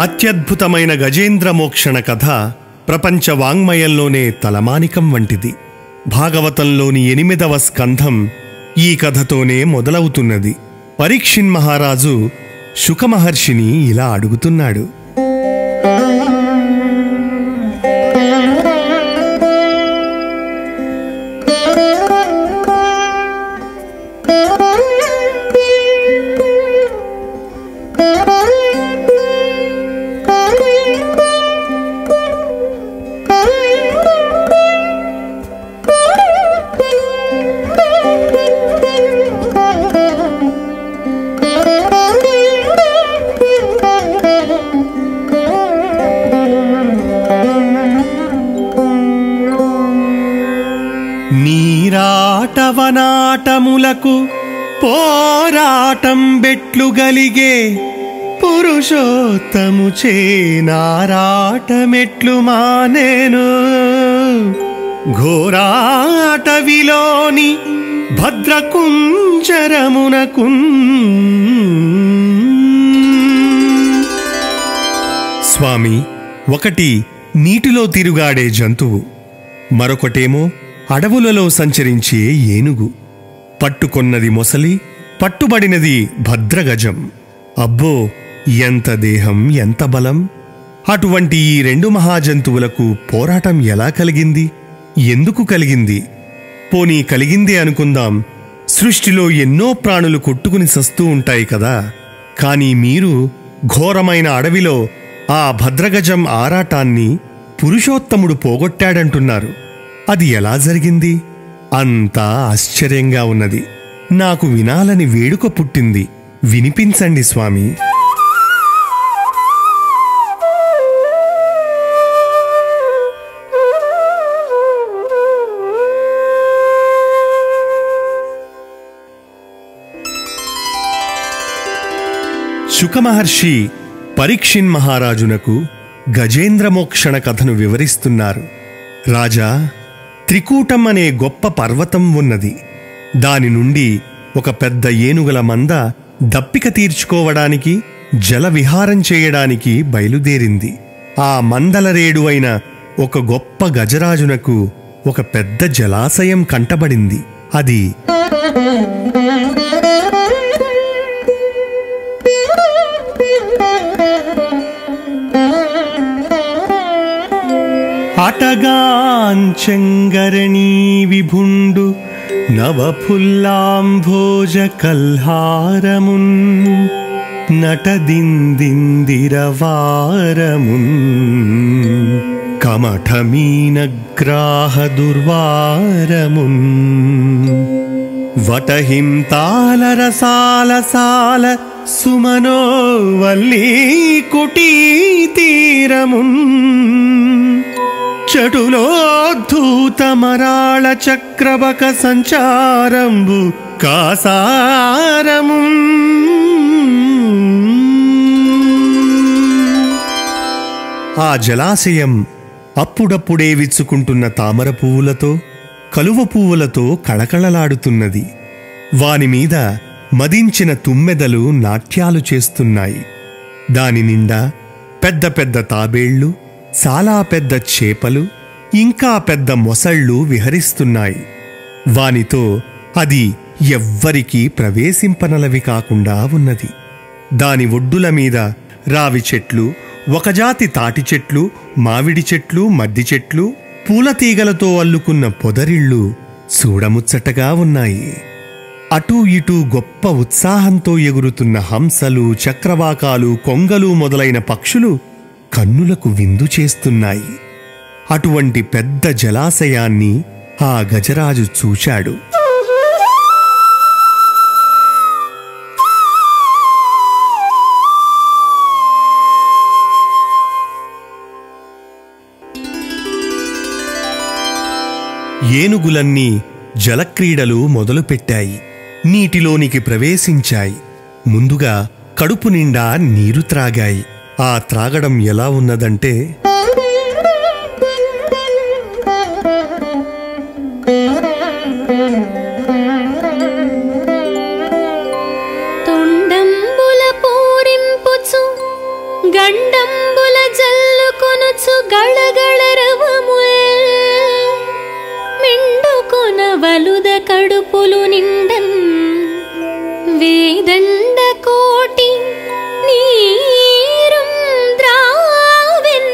అత్యద్భుతమైన గజేంద్ర మోక్షణ కథ ప్రపంచ వాంగ్మయంలోనే తలమానికం వంటిది భాగవతంలోని ఎనిమిదవ స్కంధం ఈ కథతోనే మొదలవుతున్నది పరీక్షిన్ మహారాజు శుకమహర్షిని ఇలా అడుగుతున్నాడు నీరాటవనాటములకు పోరాటం బెట్లు గలిగే పురుషోత్తము చేనారాటమెట్లు మానేను ఘోరాటవిలోని భద్రకుంజరమునకు స్వామి ఒకటి నీటిలో తిరుగాడే జంతువు మరొకటేమో అడవులలో సంచరించే ఏనుగు పట్టుకొన్నది మొసలి పట్టుబడినది భద్రగజం అబ్బో ఎంత దేహం ఎంత బలం అటువంటి ఈ రెండు మహాజంతువులకు పోరాటం ఎలా కలిగింది ఎందుకు కలిగింది పోనీ కలిగిందే అనుకుందాం సృష్టిలో ఎన్నో ప్రాణులు కొట్టుకుని సస్తూ ఉంటాయి కదా కానీ మీరు ఘోరమైన అడవిలో ఆ భద్రగజం ఆరాటాన్ని పురుషోత్తముడు పోగొట్టాడంటున్నారు అది ఎలా జరిగింది అంతా ఆశ్చర్యంగా ఉన్నది నాకు వినాలని వేడుక పుట్టింది వినిపించండి స్వామి శుకమహర్షి పరీక్షిన్ మహారాజునకు గజేంద్రమోక్షణ కథను వివరిస్తున్నారు రాజా త్రికూటం అనే గొప్ప పర్వతం ఉన్నది దాని నుండి ఒక పెద్ద ఏనుగుల మంద దప్పిక తీర్చుకోవడానికి జల విహారం చేయడానికి బయలుదేరింది ఆ మందలరేడు అయిన ఒక గొప్ప గజరాజునకు ఒక పెద్ద జలాశయం కంటబడింది అది అటగాంచంగరణీ విభుండు నవఫుల్లాంభోజ కల్హారమున్ నటదిందిందిరవారమున్ కమఠమీనగ్రాహ దుర్వారమున్ వటహిం తాళరసాలసాల సుమనో వల్లీ కుటీ తీరమున్ చటులోద్ధూతమరాళ చక్రవక సంచారంబు కాసారము ఆ జలాశయం అప్పుడప్పుడే విచ్చుకుంటున్న తామర పువ్వులతో కలువ పువ్వులతో కళకళలాడుతున్నది వానిమీద మదించిన తుమ్మెదలు నాట్యాలు చేస్తున్నాయి దాని నిండా పెద్ద పెద్ద తాబేళ్లు చాలా పెద్ద చేపలు ఇంకా పెద్ద మొసళ్ళు విహరిస్తున్నాయి వానితో అది ఎవ్వరికీ ప్రవేశింపనలవి కాకుండా ఉన్నది దాని ఒడ్డుల మీద రావి చెట్లు ఒకజాతి తాటి చెట్లు మామిడి చెట్లు మద్ది చెట్లు పూలతీగలతో అల్లుకున్న పొదరిళ్ళు చూడముచ్చటగా ఉన్నాయి అటూ ఇటూ గొప్ప ఉత్సాహంతో ఎగురుతున్న హంసలు చక్రవాకాలు కొంగలు మొదలైన పక్షులు కన్నులకు విందు చేస్తున్నాయి అటువంటి పెద్ద జలాశయాన్ని ఆ గజరాజు చూశాడు ఏనుగులన్నీ జలక్రీడలు మొదలుపెట్టాయి నీటిలోనికి ప్రవేశించాయి ముందుగా కడుపు నిండా నీరు త్రాగాయి ఆ త్రాగడం ఎలా ఉన్నదంటే తొండంబుల పూరింపుచు గండం వలుద కడుపులు నిండన్ వేదండ కోటి నీరుం ద్రావెన్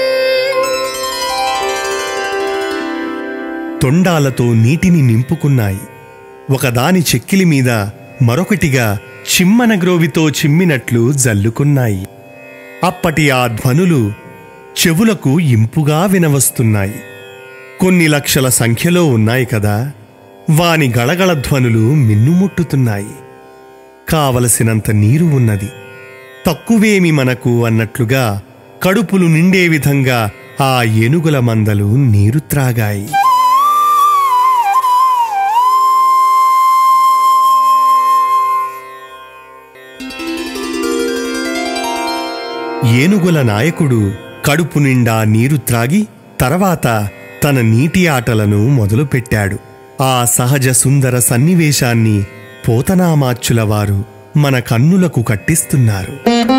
తొండాలతో నీటిని నింపుకున్నాయి ఒకదాని చెక్కిలి మీద మరొకటిగా చిమ్మన గ్రోవితో చిమ్మినట్లు జల్లుకున్నాయి అప్పటి ఆ ధ్వనులు చెవులకు ఇంపుగా వినవస్తున్నాయి కొన్ని లక్షల సంఖ్యలో ఉన్నాయి కదా వాని గళగళ ధ్వనులు మిన్నుముట్టుతున్నాయి కావలసినంత నీరు ఉన్నది తక్కువేమి మనకు అన్నట్లుగా కడుపులు నిండే విధంగా ఆ ఏనుగుల మందలు నీరు త్రాగాయి ఏనుగుల నాయకుడు కడుపు నిండా నీరు త్రాగి తర్వాత తన నీటి ఆటలను మొదలుపెట్టాడు ఆ సహజ సుందర సన్నివేశాన్ని పోతనామాచ్యుల వారు మన కన్నులకు కట్టిస్తున్నారు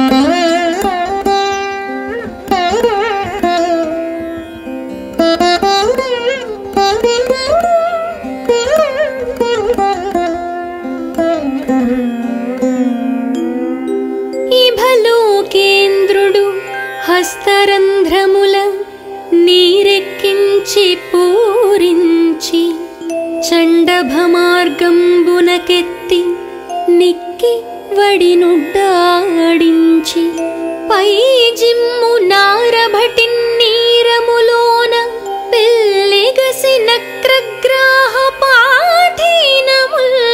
ఇభలోకేంద్రుడు హస్తరంధ్రముల నీరెక్కించి పూరించి చండభమార్గంబునకెత్తి నిక్కి వడినుడ్డాడించి పై జిమ్ము నారభటిన్ నీరములోన పెళ్ళిగసి నక్రగ్రాహ పాఠీనముల్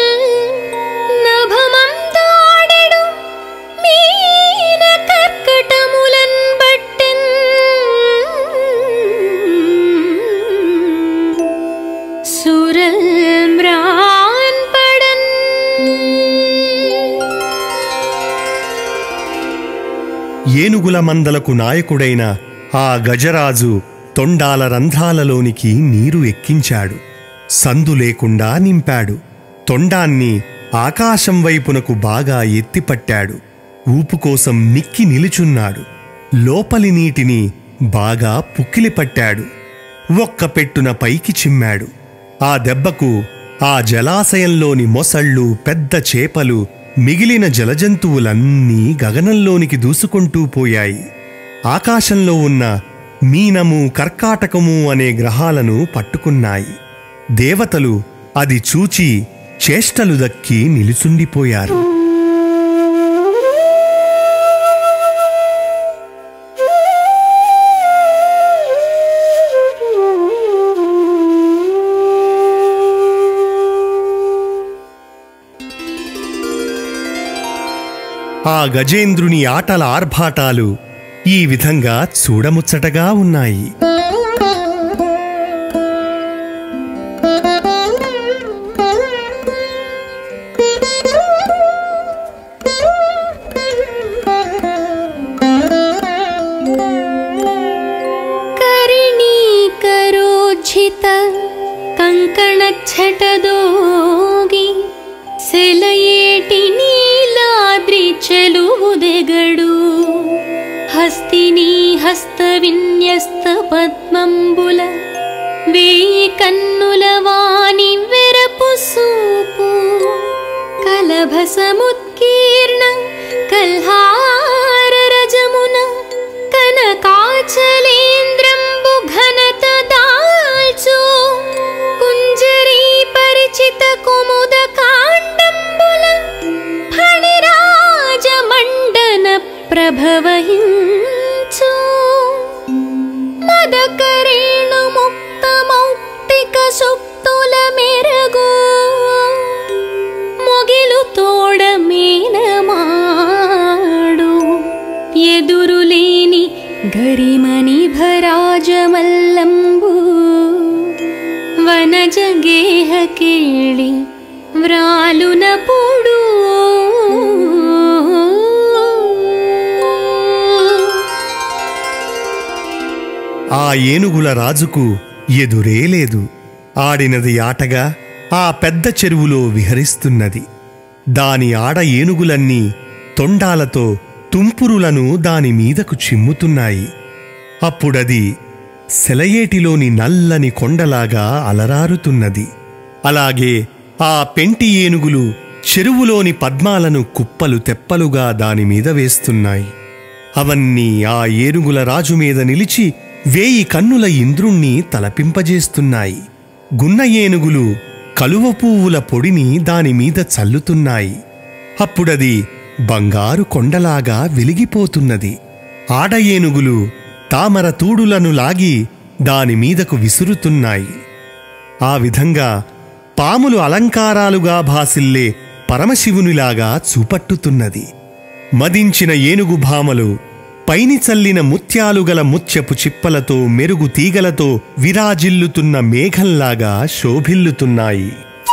నభమంతాడెడు మీన కర్కటములన్ బట్టెన్ సురల్ మ్రాన్ పడన్ ఏనుగుల మందలకు నాయకుడైన ఆ గజరాజు తొండాల రంధ్రాలలోనికి నీరు ఎక్కించాడు సందు లేకుండా నింపాడు తొండాన్ని ఆకాశం వైపునకు బాగా ఎత్తిపట్టాడు ఊపు కోసం నిక్కి నిలుచున్నాడు లోపలి నీటిని బాగా పుక్కిలిపట్టాడు ఒక్క పెట్టున పైకి చిమ్మాడు ఆ దెబ్బకు ఆ జలాశయంలోని మొసళ్ళు పెద్ద చేపలు మిగిలిన జలజంతువులన్నీ గగనంలోనికి దూసుకుంటూ పోయాయి ఆకాశంలో ఉన్న మీనము కర్కాటకము అనే గ్రహాలను పట్టుకున్నాయి దేవతలు అది చూచి చేష్టలు దక్కి నిలుచుండిపోయారు ఆ గజేంద్రుని ఆటల ఆర్భాటాలు ఈ విధంగా చూడముచ్చటగా ఉన్నాయి ಕರಿಣೀಕರೋಜ್ಜಿತ ಕಂಕಣಚ್ಛಟದೋಗಿ ಸೆಲಯೇಟಿ ನೀಲಾದ್ರಿ ಚೆಲುವುದೆಗಡು ಹಸ್ತಿನಿ ಹಸ್ತ ವಿನ್ಯಸ್ತ పద్మంబుల వేయి కన్నుల వాణి వెరపు సూపు కలభసముత్కీర్ణ కల్హార రజమున కనకాచలేంద్రంబు ఘనత దాల్చు కుంజరీ పరిచిత కుముద కాండంబుల ఫణిరాజ మండన ప్రభవహించు మదకరేణు ముక్త మౌక్తిక సుక్తుల మెరగు మొగిలు తోడ మేనమాడు ఎదురులేని గరిమని భరాజమల్లంబు వనజ గేహ కేళి వ్రాలున పొడు ఆ ఏనుగుల రాజుకు ఎదురే లేదు ఆడినది ఆటగా ఆ పెద్ద చెరువులో విహరిస్తున్నది దాని ఆడ ఏనుగులన్నీ తొండాలతో తుంపురులను దాని మీదకు చిమ్ముతున్నాయి అప్పుడది సెలయేటిలోని నల్లని కొండలాగా అలరారుతున్నది అలాగే ఆ పెంటి ఏనుగులు చెరువులోని పద్మాలను కుప్పలు తెప్పలుగా దానిమీద వేస్తున్నాయి అవన్నీ ఆ ఏనుగుల రాజు మీద నిలిచి వేయి కన్నుల ఇంద్రుణ్ణి తలపింపజేస్తున్నాయి గున్న ఏనుగులు కలువ పువ్వుల పొడిని దానిమీద చల్లుతున్నాయి అప్పుడది బంగారు కొండలాగా వెలిగిపోతున్నది ఆడ ఏనుగులు తామర తూడులను లాగి దానిమీదకు విసురుతున్నాయి ఆ విధంగా పాములు అలంకారాలుగా భాసిల్లే పరమశివునిలాగా చూపట్టుతున్నది మదించిన ఏనుగు భామలు పైని చల్లిన ముత్యాలు గల ముత్యపు చిప్పలతో మెరుగు తీగలతో విరాజిల్లుతున్న మేఘంలాగా శోభిల్లుతున్నాయి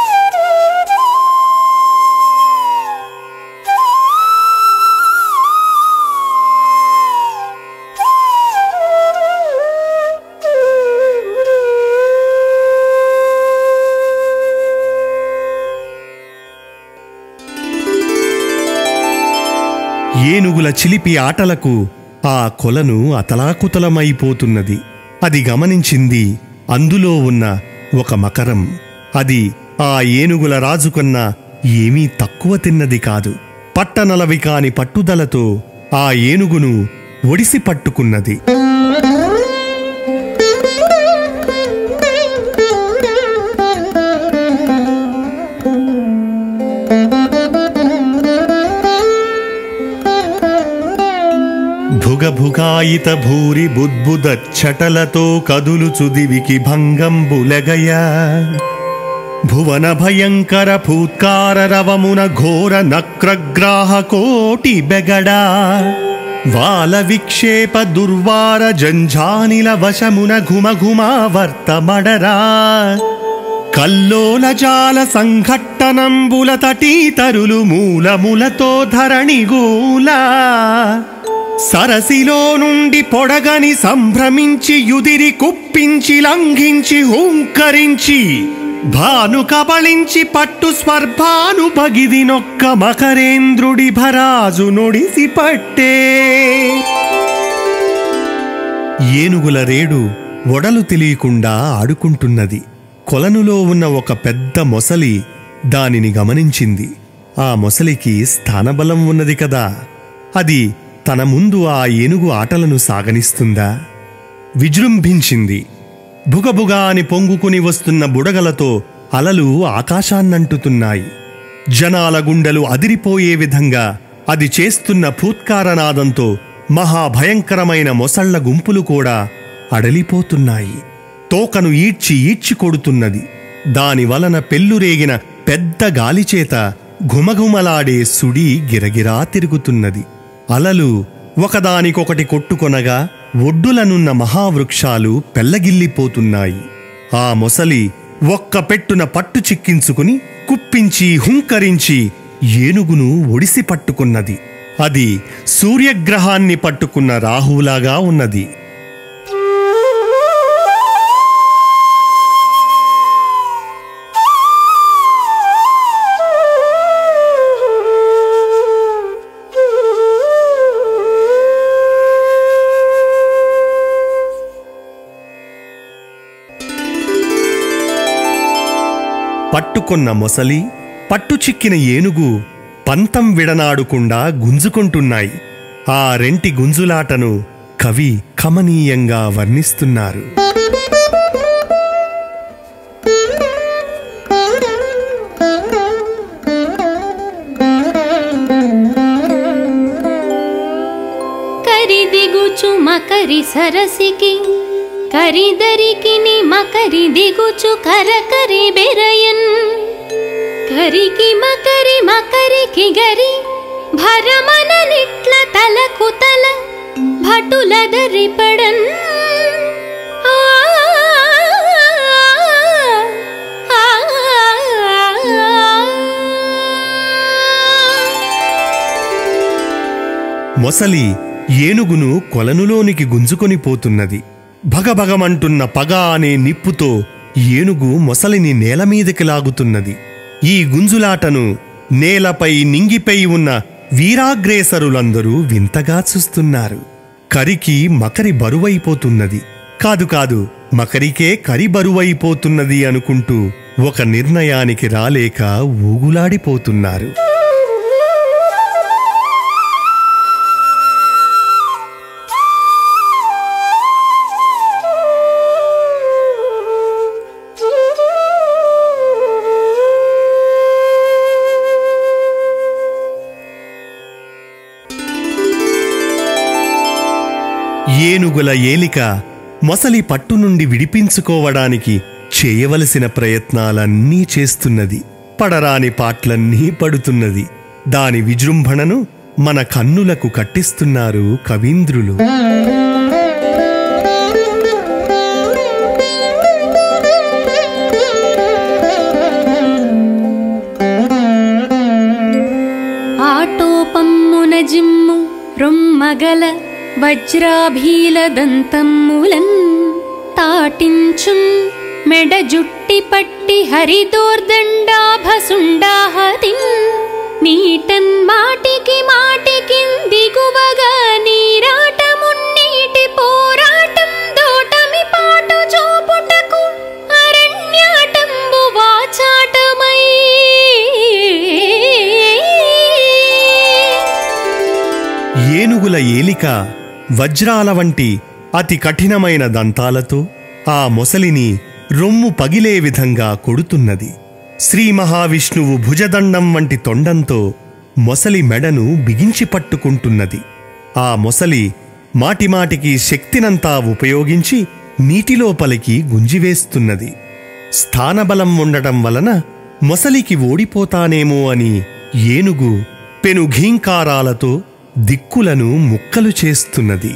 ఏనుగుల చిలిపి ఆటలకు ఆ కొలను అతలాకుతలమైపోతున్నది అది గమనించింది అందులో ఉన్న ఒక మకరం అది ఆ ఏనుగుల రాజు కన్నా ఏమీ తక్కువ తిన్నది కాదు పట్టనలవి కాని పట్టుదలతో ఆ ఏనుగును ఒడిసి పట్టుకున్నది భుగభుగాయిత భూరి బుద్బుదచ్చటలతో కదులుచు దివికి భంగంబులగయ భువన భయంకర భూత్కార రవమున ఘోర నక్రగ్రాహ కోటి బెగడా వాల విక్షేప దుర్వార జంఝానిల వశమున ఘుమఘుమా వర్తమడరా కల్లోల జాల సంఘట్టనంబుల తటీతరులు మూలములతో ధరణిగూలా సరసిలో నుండి పొడగని సంభ్రమించి యుదిరి కుప్పించి లంఘించి హూంకరించి భాను కబళించి పట్టు స్వర్భాను పగిది నొక్క మకరేంద్రుడి భరాజు నొడిసి పట్టే ఏనుగుల రేడు ఒడలు తెలియకుండా ఆడుకుంటున్నది కొలనులో ఉన్న ఒక పెద్ద మొసలి దానిని గమనించింది ఆ మొసలికి స్థానబలం ఉన్నది కదా అది తన ముందు ఆ ఏనుగు ఆటలను సాగనిస్తుందా విజృంభించింది బుగబుగా అని పొంగుకుని వస్తున్న బుడగలతో అలలు ఆకాశాన్నంటుతున్నాయి జనాల గుండెలు అదిరిపోయే విధంగా అది చేస్తున్న భూత్కారనాదంతో మహాభయంకరమైన మొసళ్ల గుంపులు కూడా అడలిపోతున్నాయి తోకను ఈడ్చి ఈడ్చి కొడుతున్నది దాని వలన పెల్లురేగిన పెద్ద గాలిచేత ఘుమఘుమలాడే సుడి గిరగిరా తిరుగుతున్నది అలలు ఒకదానికొకటి కొట్టుకొనగా ఒడ్డులనున్న మహావృక్షాలు పెల్లగిల్లిపోతున్నాయి ఆ మొసలి ఒక్క పెట్టున పట్టు చిక్కించుకుని కుప్పించి హుంకరించి ఏనుగును ఒడిసి పట్టుకున్నది అది సూర్యగ్రహాన్ని పట్టుకున్న రాహువులాగా ఉన్నది పట్టుకొన్న మొసలి పట్టు చిక్కిన ఏనుగు పంతం విడనాడుకుండా గుంజుకుంటున్నాయి ఆ రెంటి గుంజులాటను కవి కమనీయంగా వర్ణిస్తున్నారు కరిదిగుచు మకరి సరసికి కరిదరికిని మకరి దిగుచు కరకరి బెరయన్ కరికి మకరి మకరికి గరి భరమన నిట్ల తలకు తల భటుల దరిపడన్ ఆ, ఆ, మొసలి ఏనుగును కొలనులోనికి గుంజుకొని పోతున్నది భగభగమంటున్న పగ అనే నిప్పుతో ఏనుగు మొసలిని నేలమీదకి లాగుతున్నది ఈ గుంజులాటను నేలపై నింగిపై ఉన్న వీరాగ్రేసరులందరూ వింతగా చూస్తున్నారు కరికి మకరి బరువైపోతున్నది కాదు కాదు మకరికే కరిబరువైపోతున్నది అనుకుంటూ ఒక నిర్ణయానికి రాలేక ఊగులాడిపోతున్నారు ఏనుగుల ఏలిక మొసలి పట్టు నుండి విడిపించుకోవడానికి చేయవలసిన ప్రయత్నాలన్నీ చేస్తున్నది పడరాని పాట్లన్నీ పడుతున్నది దాని విజృంభణను మన కన్నులకు కట్టిస్తున్నారు కవీంద్రులు ఆటోపమ్మున జిమ్ము రొమ్మగల వజ్రాభీలదంతమ్ములన్ తాటించున్ మెడ జుట్టి పట్టి హరిదోర్దండాభసుండాహతిన్ నీటన్ మాటికి మాటికి దిగువగా నీరాటమున్నీటి పోరాటం దోటమి పాటు చూపుటకు అరణ్యాటంబు వాచాటమై ఏనుగుల ఏలిక వజ్రాల వంటి అతి కఠినమైన దంతాలతో ఆ మొసలిని రొమ్ము పగిలే విధంగా కొడుతున్నది శ్రీ మహావిష్ణువు భుజదండం వంటి తొండంతో మొసలి మెడను బిగించి పట్టుకుంటున్నది ఆ మొసలి మాటిమాటికి శక్తినంతా ఉపయోగించి నీటిలోపలికి గుంజివేస్తున్నది స్థానబలం ఉండటం వలన మొసలికి ఓడిపోతానేమో అని ఏనుగు పెను ఘీంకారాలతో దిక్కులను ముక్కలు చేస్తున్నది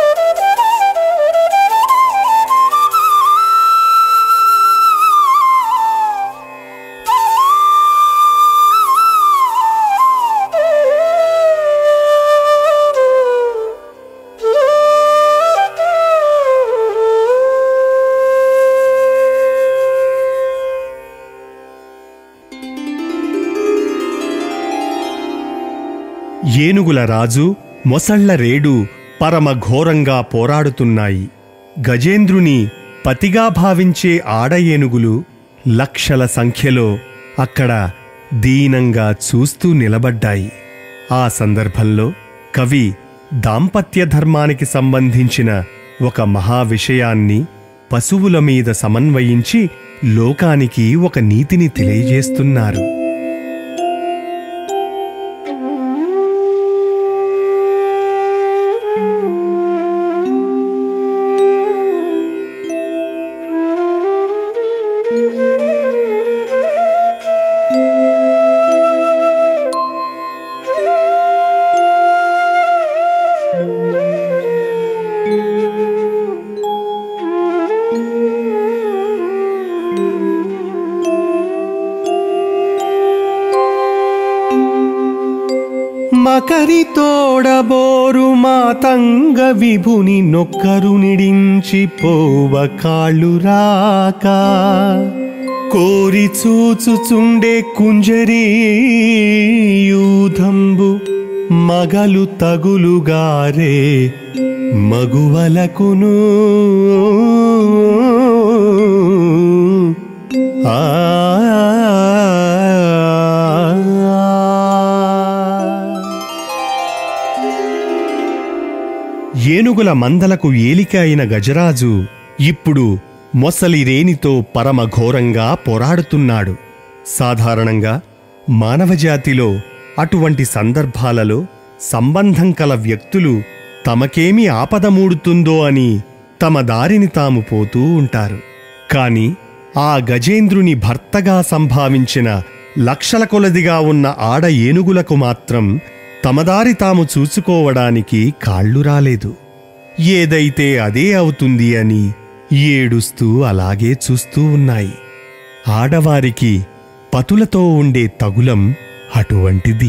ఏనుగుల రాజు మొసళ్ల రేడు పరమ ఘోరంగా పోరాడుతున్నాయి గజేంద్రుని పతిగా భావించే ఆడ ఏనుగులు లక్షల సంఖ్యలో అక్కడ దీనంగా చూస్తూ నిలబడ్డాయి ఆ సందర్భంలో కవి దాంపత్య ధర్మానికి సంబంధించిన ఒక మహా విషయాన్ని పశువుల మీద సమన్వయించి లోకానికి ఒక నీతిని తెలియజేస్తున్నారు మకరి తోడబోరు మాతంగ విభుని నొక్కరు నిడించి పోవ కాళ్ళు రాక కోరి చూచుచుండే కుంజరీ యూధంబు మగలు తగులుగారే మగువలకును ఆ ఏనుగుల మందలకు ఏలిక అయిన గజరాజు ఇప్పుడు మొసలి రేనితో పరమ ఘోరంగా పోరాడుతున్నాడు సాధారణంగా మానవజాతిలో అటువంటి సందర్భాలలో సంబంధం కల వ్యక్తులు తమకేమి ఆపద మూడుతుందో అని తమ దారిని తాము పోతూ ఉంటారు కాని ఆ గజేంద్రుని భర్తగా సంభావించిన లక్షల కొలదిగా ఉన్న ఆడ ఏనుగులకు మాత్రం తమదారి తాము చూసుకోవడానికి కాళ్ళు రాలేదు ఏదైతే అదే అవుతుంది అని ఏడుస్తూ అలాగే చూస్తూ ఉన్నాయి ఆడవారికి పతులతో ఉండే తగులం అటువంటిది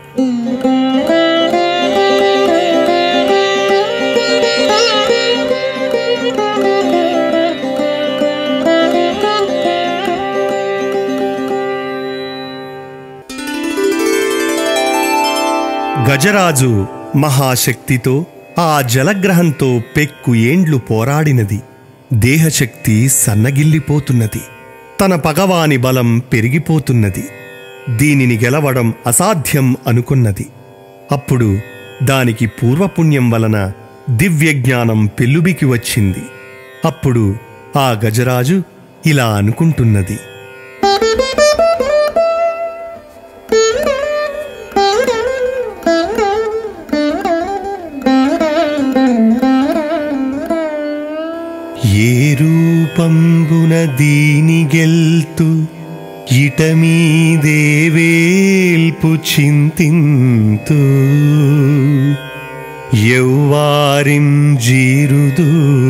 గజరాజు మహాశక్తితో ఆ జలగ్రహంతో పెక్కు ఏండ్లు పోరాడినది దేహశక్తి సన్నగిల్లిపోతున్నది తన పగవాని బలం పెరిగిపోతున్నది దీనిని గెలవడం అసాధ్యం అనుకున్నది అప్పుడు దానికి పూర్వపుణ్యం వలన దివ్యజ్ఞానం పెల్లుబికి వచ్చింది అప్పుడు ఆ గజరాజు ఇలా అనుకుంటున్నది ఏ రూపంబున దీని గెల్తు ఇట మీదేవేల్పు చింతింతు ఎవ్వారిం జీరుదు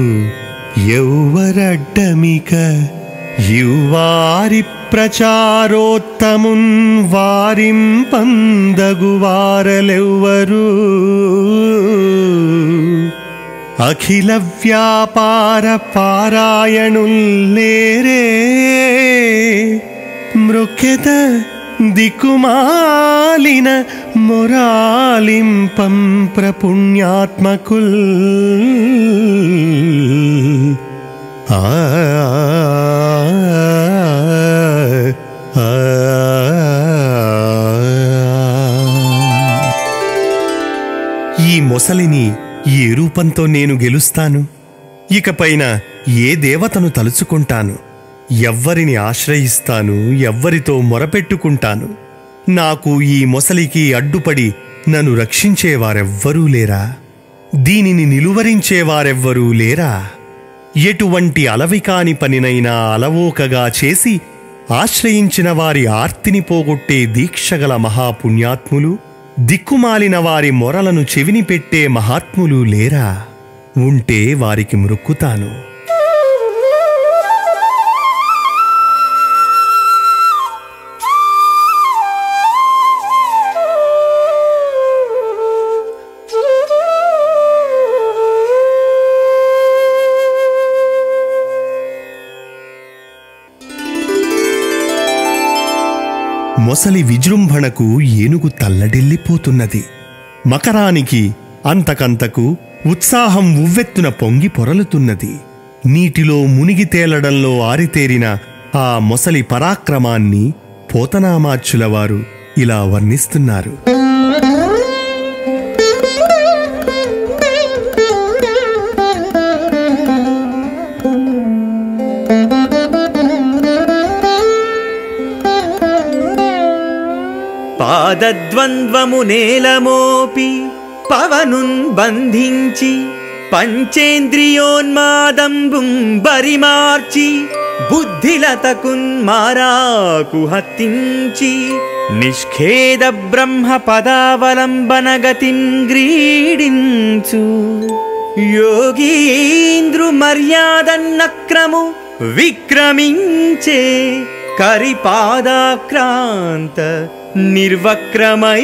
ఎవ్వరడ్డమిక ఇవ్వారి ప్రచారోత్తమున్ వారిం పందగువారలెవ్వరూ అఖిల వ్యాపార పారాయణుల్లేరే మృఖ్యత దిక్కుమాలిన మొరాలింపం ప్రపుణ్యాత్మకుల్ ఆ ఆ, ఆ. ఈ మొసలిని ఏ రూపంతో నేను గెలుస్తాను ఇకపైన ఏ దేవతను తలుచుకుంటాను ఎవ్వరిని ఆశ్రయిస్తాను ఎవ్వరితో మొరపెట్టుకుంటాను నాకు ఈ మొసలికి అడ్డుపడి నన్ను రక్షించేవారెవ్వరూ లేరా దీనిని నిలువరించేవారెవ్వరూ లేరా ఎటువంటి అలవికాని పనినైనా అలవోకగా చేసి ఆశ్రయించిన వారి ఆర్తిని పోగొట్టే దీక్షగల మహాపుణ్యాత్ములు దిక్కుమాలిన వారి మొరలను చెవిని పెట్టే మహాత్ములు లేరా ఉంటే వారికి మృక్కుతాను మొసలి విజృంభణకు ఏనుగు తల్లడిల్లిపోతున్నది మకరానికి అంతకంతకు ఉత్సాహం ఉవ్వెత్తున పొంగి పొరలుతున్నది నీటిలో మునిగి తేలడంలో ఆరితేరిన ఆ మొసలి పరాక్రమాన్ని పోతనామాచ్యుల వారు ఇలా వర్ణిస్తున్నారు పాదద్వంద్వము నేలమోపి పవనున్ బంధించి పంచేంద్రియోన్మాదంబుం బరిమార్చి బుద్ధిలతకున్ మారాకు హత్తించి నిష్ఖేద బ్రహ్మ పదావలంబనగతిన్ గ్రీడించు యోగీంద్రు మర్యాదన్నక్రము విక్రమించే కరిపాదాక్రాంత నిర్వక్రమై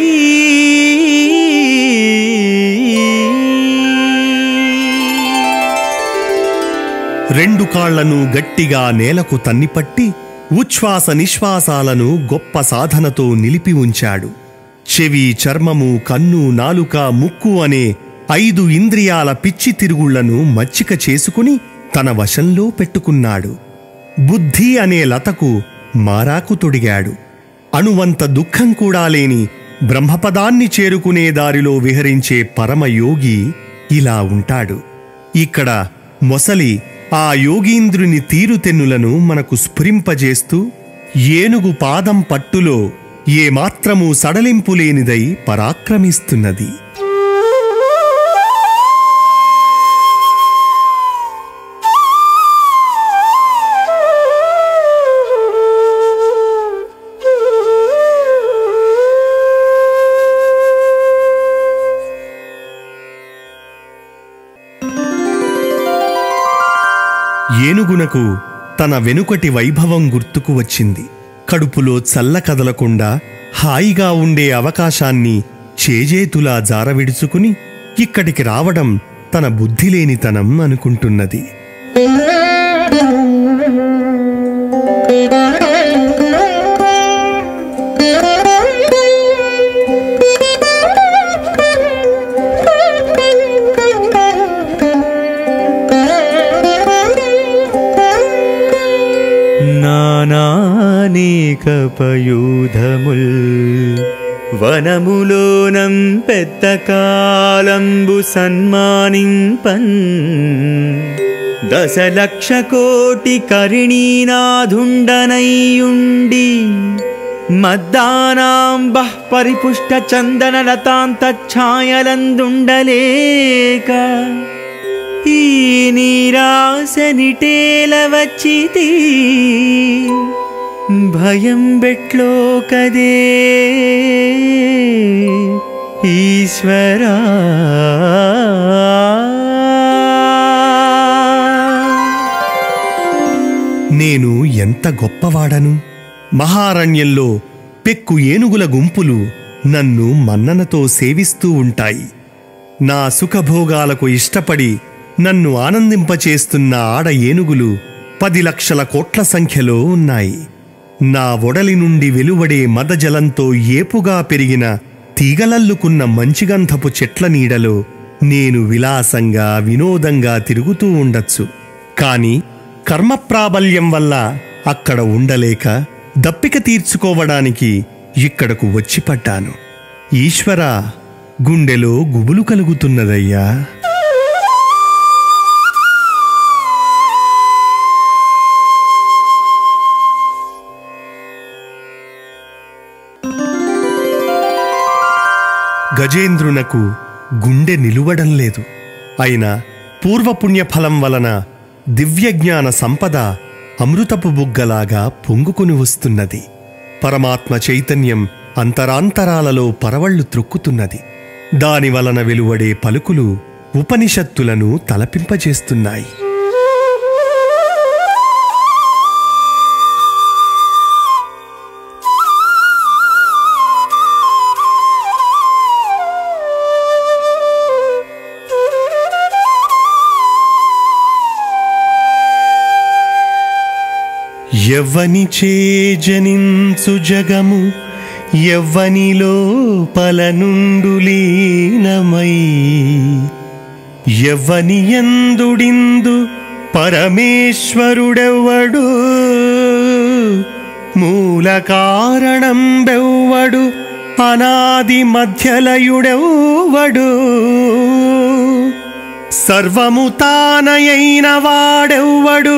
రెండు కాళ్లను గట్టిగా నేలకు తన్నిపట్టి ఉచ్ఛ్వాస నిశ్వాసాలను గొప్ప సాధనతో నిలిపి ఉంచాడు చెవి చర్మము కన్ను నాలుక ముక్కు అనే ఐదు ఇంద్రియాల పిచ్చి తిరుగుళ్లను మచ్చిక చేసుకుని తన వశంలో పెట్టుకున్నాడు బుద్ధి అనే లతకు మారాకు తొడిగాడు అణువంత దుఃఖం కూడా లేని బ్రహ్మపదాన్ని చేరుకునే దారిలో విహరించే పరమయోగి ఇలా ఉంటాడు ఇక్కడ మొసలి ఆ యోగీంద్రుని తీరుతెన్నులను మనకు స్ఫురింపజేస్తూ ఏనుగు పాదం పట్టులో ఏమాత్రమూ సడలింపు లేనిదై పరాక్రమిస్తున్నది ఏనుగునకు తన వెనుకటి వైభవం గుర్తుకు వచ్చింది కడుపులో చల్ల కదలకుండా హాయిగా ఉండే అవకాశాన్ని చేజేతులా జారవిడుచుకుని ఇక్కడికి రావడం తన బుద్ధిలేనితనం అనుకుంటున్నది కపయూధముల్ వనములోనం పెద్ద కాలంబు సన్మానింపన్ దశలక్ష కోటి కరిణీనాథుండనయ్యుండి మద్దానాం బహ్ పరిపుష్ట చందన లతాంత ఛాయలందుండలేక ఈ నీరాసనిటేల వచ్చితి భయం బెట్లో కదే ఈశ్వరా నేను ఎంత గొప్పవాడను మహారణ్యంలో పెక్కు ఏనుగుల గుంపులు నన్ను మన్ననతో సేవిస్తూ ఉంటాయి నా సుఖభోగాలకు ఇష్టపడి నన్ను ఆనందింపచేస్తున్న ఆడ ఏనుగులు పది లక్షల కోట్ల సంఖ్యలో ఉన్నాయి నా ఒడలి నుండి వెలువడే మదజలంతో ఏపుగా పెరిగిన తీగలల్లుకున్న మంచిగంధపు చెట్ల నీడలో నేను విలాసంగా వినోదంగా తిరుగుతూ ఉండొచ్చు కాని కర్మప్రాబల్యం వల్ల అక్కడ ఉండలేక దప్పిక తీర్చుకోవడానికి ఇక్కడకు వచ్చి పడ్డాను ఈశ్వరా గుండెలో గుబులు కలుగుతున్నదయ్యా గజేంద్రునకు గుండె నిలువడం లేదు అయినా పూర్వపుణ్యఫలం వలన దివ్యజ్ఞాన సంపద అమృతపు బుగ్గలాగా పొంగుకుని వస్తున్నది పరమాత్మ చైతన్యం అంతరాంతరాలలో పరవళ్ళు త్రొక్కుతున్నది దాని వలన వెలువడే పలుకులు ఉపనిషత్తులను తలపింపజేస్తున్నాయి ఎవ్వని చేజనించు జగము ఎవ్వనిలో పలనుండు లీనమై ఎవ్వని ఎందుడిందు పరమేశ్వరుడెవ్వడు మూల కారణం బెవ్వడు అనాది మధ్యలయుడెవ్వడు సర్వము తానయైన వాడెవ్వడు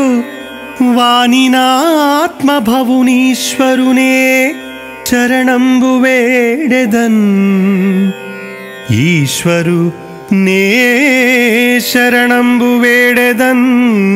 వానినాత్మభవునీశ్వరునే చరణంబు వేడెదన్ ఈశ్వరు నే శరణంబు వేడెదన్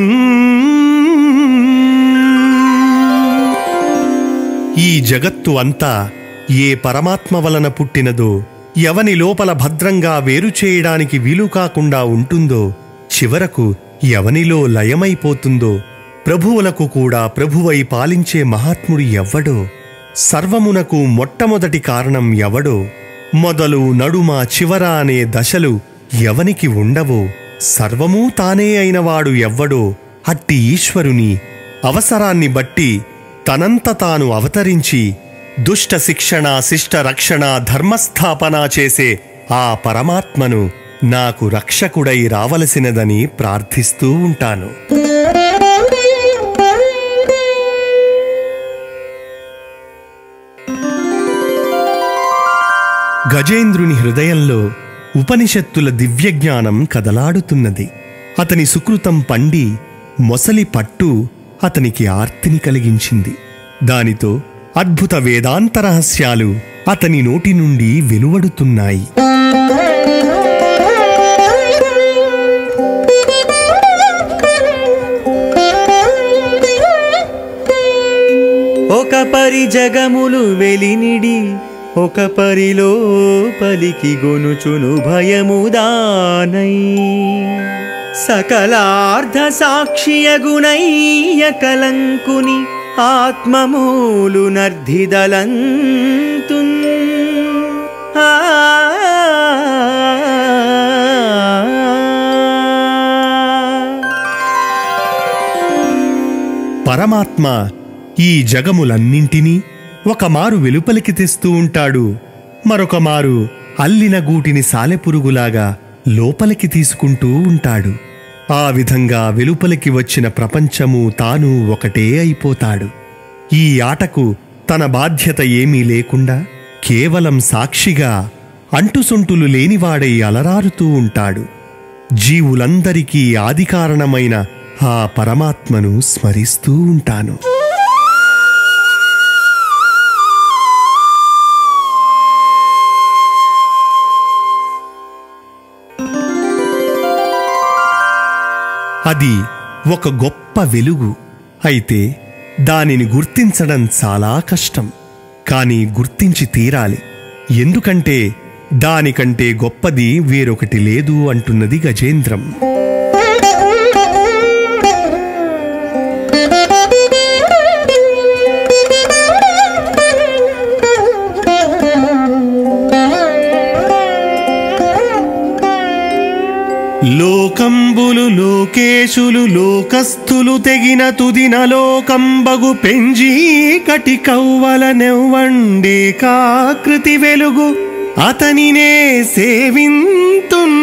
ఈ జగత్తు అంతా ఏ పరమాత్మ వలన పుట్టినదో ఎవని లోపల భద్రంగా వేరు చేయడానికి వీలు కాకుండా ఉంటుందో చివరకు ఎవనిలో లయమైపోతుందో ప్రభువులకు కూడా ప్రభువై పాలించే మహాత్ముడు ఎవ్వడో సర్వమునకు మొట్టమొదటి కారణం ఎవడో మొదలు నడుమ చివర అనే దశలు ఎవనికి ఉండవో సర్వమూ తానే అయినవాడు ఎవ్వడో అట్టి ఈశ్వరుని అవసరాన్ని బట్టి తనంత తాను అవతరించి దుష్ట శిక్షణ శిష్ట రక్షణ ధర్మస్థాపన చేసే ఆ పరమాత్మను నాకు రక్షకుడై రావలసినదని ప్రార్థిస్తూ ఉంటాను గజేంద్రుని హృదయంలో ఉపనిషత్తుల దివ్యజ్ఞానం కదలాడుతున్నది అతని సుకృతం పండి మొసలి పట్టు అతనికి ఆర్తిని కలిగించింది దానితో అద్భుత వేదాంత రహస్యాలు అతని నోటి నుండి వెలువడుతున్నాయి ఒక పరి జగములు వెలినిడి ఒక పరిలో పలికి గొనుచును భయముదానై సకలార్ధ సాక్షియగునయ్య కలంకుని ఆత్మమూలు నర్ధిదలంతున్ ఆ పరమాత్మ ఈ జగములన్నింటినీ ఒక మారు వెలుపలికి తెస్తూ ఉంటాడు మరొక మారు అల్లిన గూటిని సాలెపురుగులాగా లోపలికి తీసుకుంటూ ఉంటాడు ఆ విధంగా వెలుపలికి వచ్చిన ప్రపంచము తాను ఒకటే అయిపోతాడు ఈ ఆటకు తన బాధ్యత ఏమీ లేకుండా కేవలం సాక్షిగా అంటుసొంటులు లేనివాడై అలరారుతూ ఉంటాడు జీవులందరికీ ఆదికారణమైన ఆ పరమాత్మను స్మరిస్తూ ఉంటాను అది ఒక గొప్ప వెలుగు అయితే దానిని గుర్తించడం చాలా కష్టం కానీ గుర్తించి తీరాలి ఎందుకంటే దానికంటే గొప్పది వేరొకటి లేదు అంటున్నది గజేంద్రం లోకంబులు లోకేశులు లోకస్థులు తెగిన తుదిన లోకంబగు పెంజీ కటి కవ్వల నెవ్వండే కాకృతి వెలుగు అతనినే సేవింతున్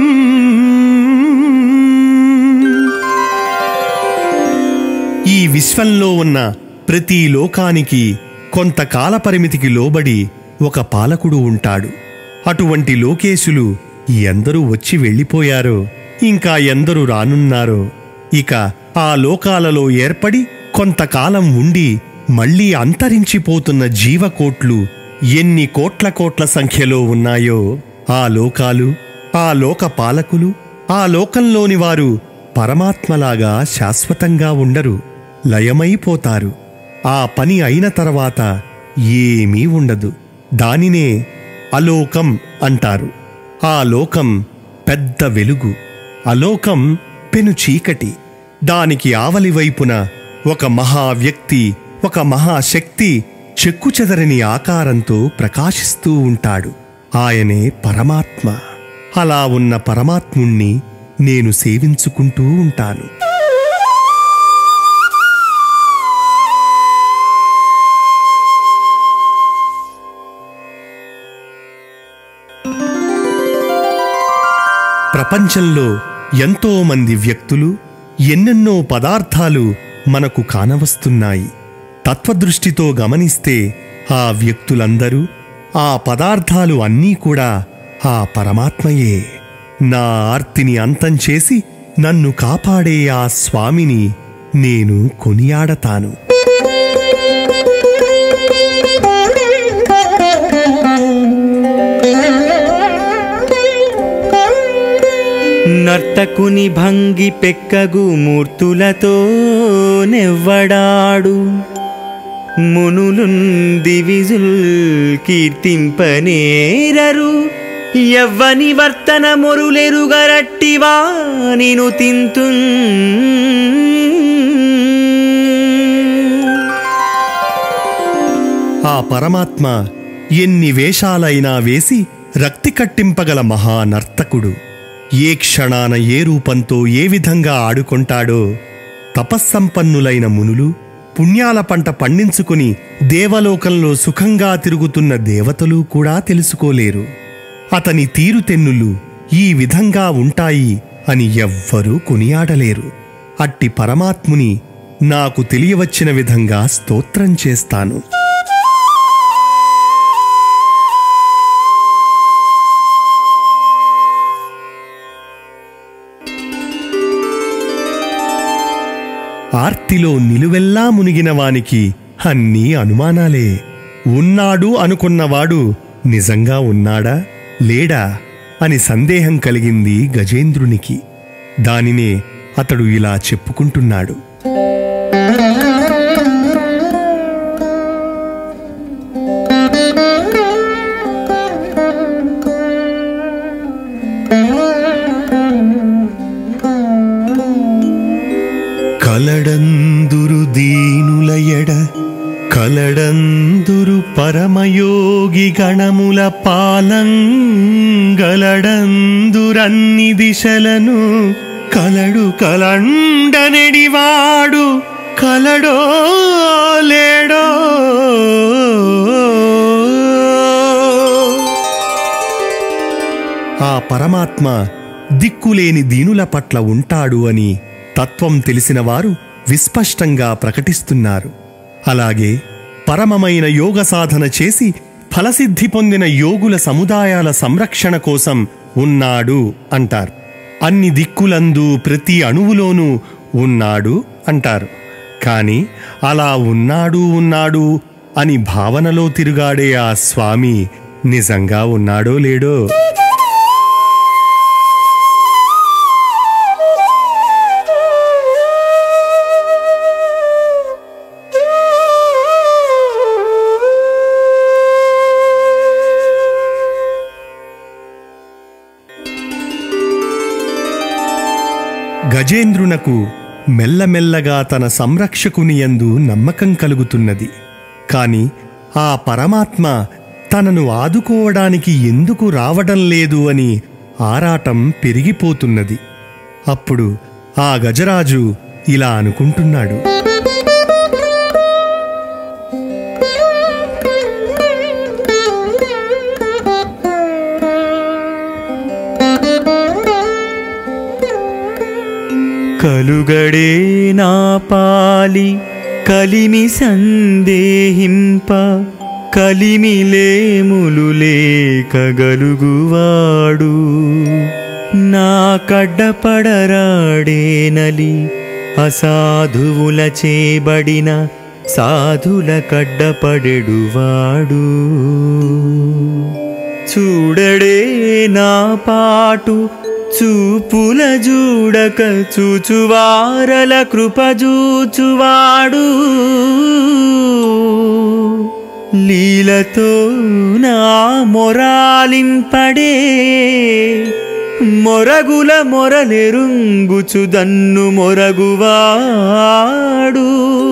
ఈ విశ్వంలో ఉన్న ప్రతి లోకానికి కొంత కాల పరిమితికి లోబడి ఒక పాలకుడు ఉంటాడు అటువంటి లోకేశులు ఎందరూ వచ్చి వెళ్ళిపోయారో ఇంకా ఎందరూ రానున్నారో ఇక ఆ లోకాలలో ఏర్పడి కొంతకాలం ఉండి మళ్ళీ అంతరించిపోతున్న జీవకోట్లు ఎన్ని కోట్ల కోట్ల సంఖ్యలో ఉన్నాయో ఆ లోకాలు ఆ లోక పాలకులు ఆ లోకంలోని వారు పరమాత్మలాగా శాశ్వతంగా ఉండరు లయమైపోతారు ఆ పని అయిన తర్వాత ఏమీ ఉండదు దానినే అలోకం అంటారు ఆ లోకం పెద్ద వెలుగు అలోకం పెను చీకటి దానికి ఆవలి వైపున ఒక మహా వ్యక్తి ఒక మహాశక్తి చెక్కుచెదరని ఆకారంతో ప్రకాశిస్తూ ఉంటాడు ఆయనే పరమాత్మ అలా ఉన్న పరమాత్ముణ్ణి నేను సేవించుకుంటూ ఉంటాను ప్రపంచంలో ఎంతో మంది వ్యక్తులు ఎన్నెన్నో పదార్థాలు మనకు కానవస్తున్నాయి తత్వదృష్టితో గమనిస్తే ఆ వ్యక్తులందరూ ఆ పదార్థాలు అన్నీ కూడా ఆ పరమాత్మయే నా ఆర్తిని అంతం చేసి నన్ను కాపాడే ఆ స్వామిని నేను కొనియాడతాను నర్తకుని భంగి పెక్కగు మూర్తులతో నెవ్వడాడు మునులున్ దివిజుల్ కీర్తింపనేరరు ఎవ్వని వర్తన మొరులెరుగరట్టివా నిను తింతున్ ఆ పరమాత్మ ఎన్ని వేషాలైనా వేసి రక్తి కట్టింపగల మహానర్తకుడు ఏ క్షణాన ఏ రూపంతో ఏ విధంగా ఆడుకుంటాడో తపస్సంపన్నులైన మునులు పుణ్యాల పంట పండించుకుని దేవలోకంలో సుఖంగా తిరుగుతున్న దేవతలు కూడా తెలుసుకోలేరు అతని తీరుతెన్నులు ఈ విధంగా ఉంటాయి అని ఎవ్వరూ కొనియాడలేరు అట్టి పరమాత్ముని నాకు తెలియవచ్చిన విధంగా స్తోత్రం చేస్తాను ఆర్తిలో నిలువెల్లా మునిగిన వానికి అన్నీ అనుమానాలే ఉన్నాడు అనుకున్నవాడు నిజంగా ఉన్నాడా లేడా అని సందేహం కలిగింది గజేంద్రునికి దానినే అతడు ఇలా చెప్పుకుంటున్నాడు కలడందురు దీనులయడ కలడందురు పరమయోగి గణముల పాలంగలడందురన్ని దిశలను కలడు కలండనెడివాడు కలడో లేడో ఆ పరమాత్మ దిక్కులేని దీనుల పట్ల ఉంటాడు అని తత్వం తెలిసిన వారు విస్పష్టంగా ప్రకటిస్తున్నారు అలాగే పరమమైన యోగ సాధన చేసి ఫలసిద్ధి పొందిన యోగుల సముదాయాల సంరక్షణ కోసం ఉన్నాడు అంటారు అన్ని దిక్కులందు ప్రతి అణువులోనూ ఉన్నాడు అంటారు కాని అలా ఉన్నాడు ఉన్నాడు అని భావనలో తిరుగాడే ఆ స్వామి నిజంగా ఉన్నాడో లేడో గజేంద్రునకు మెల్లమెల్లగా తన సంరక్షకునియందు నమ్మకం కలుగుతున్నది కాని ఆ పరమాత్మ తనను ఆదుకోవడానికి ఎందుకు రావడం లేదు అని ఆరాటం పెరిగిపోతున్నది అప్పుడు ఆ గజరాజు ఇలా అనుకుంటున్నాడు కలుగడే నా పాలి కలిమి సందేహింప కలిమిలేములు లేకగలుగువాడు నా కడ్డపడరాడేనలి అసాధువుల చేబడిన సాధుల కడ్డపడెడువాడు చూడడే నా పాటు చూపుల జూడక చూచువారల కృపజూచువాడు లీలతో నా మొరాలింపడే మొరగుల మొరలెరుంగుచు దన్ను మొరగువాడు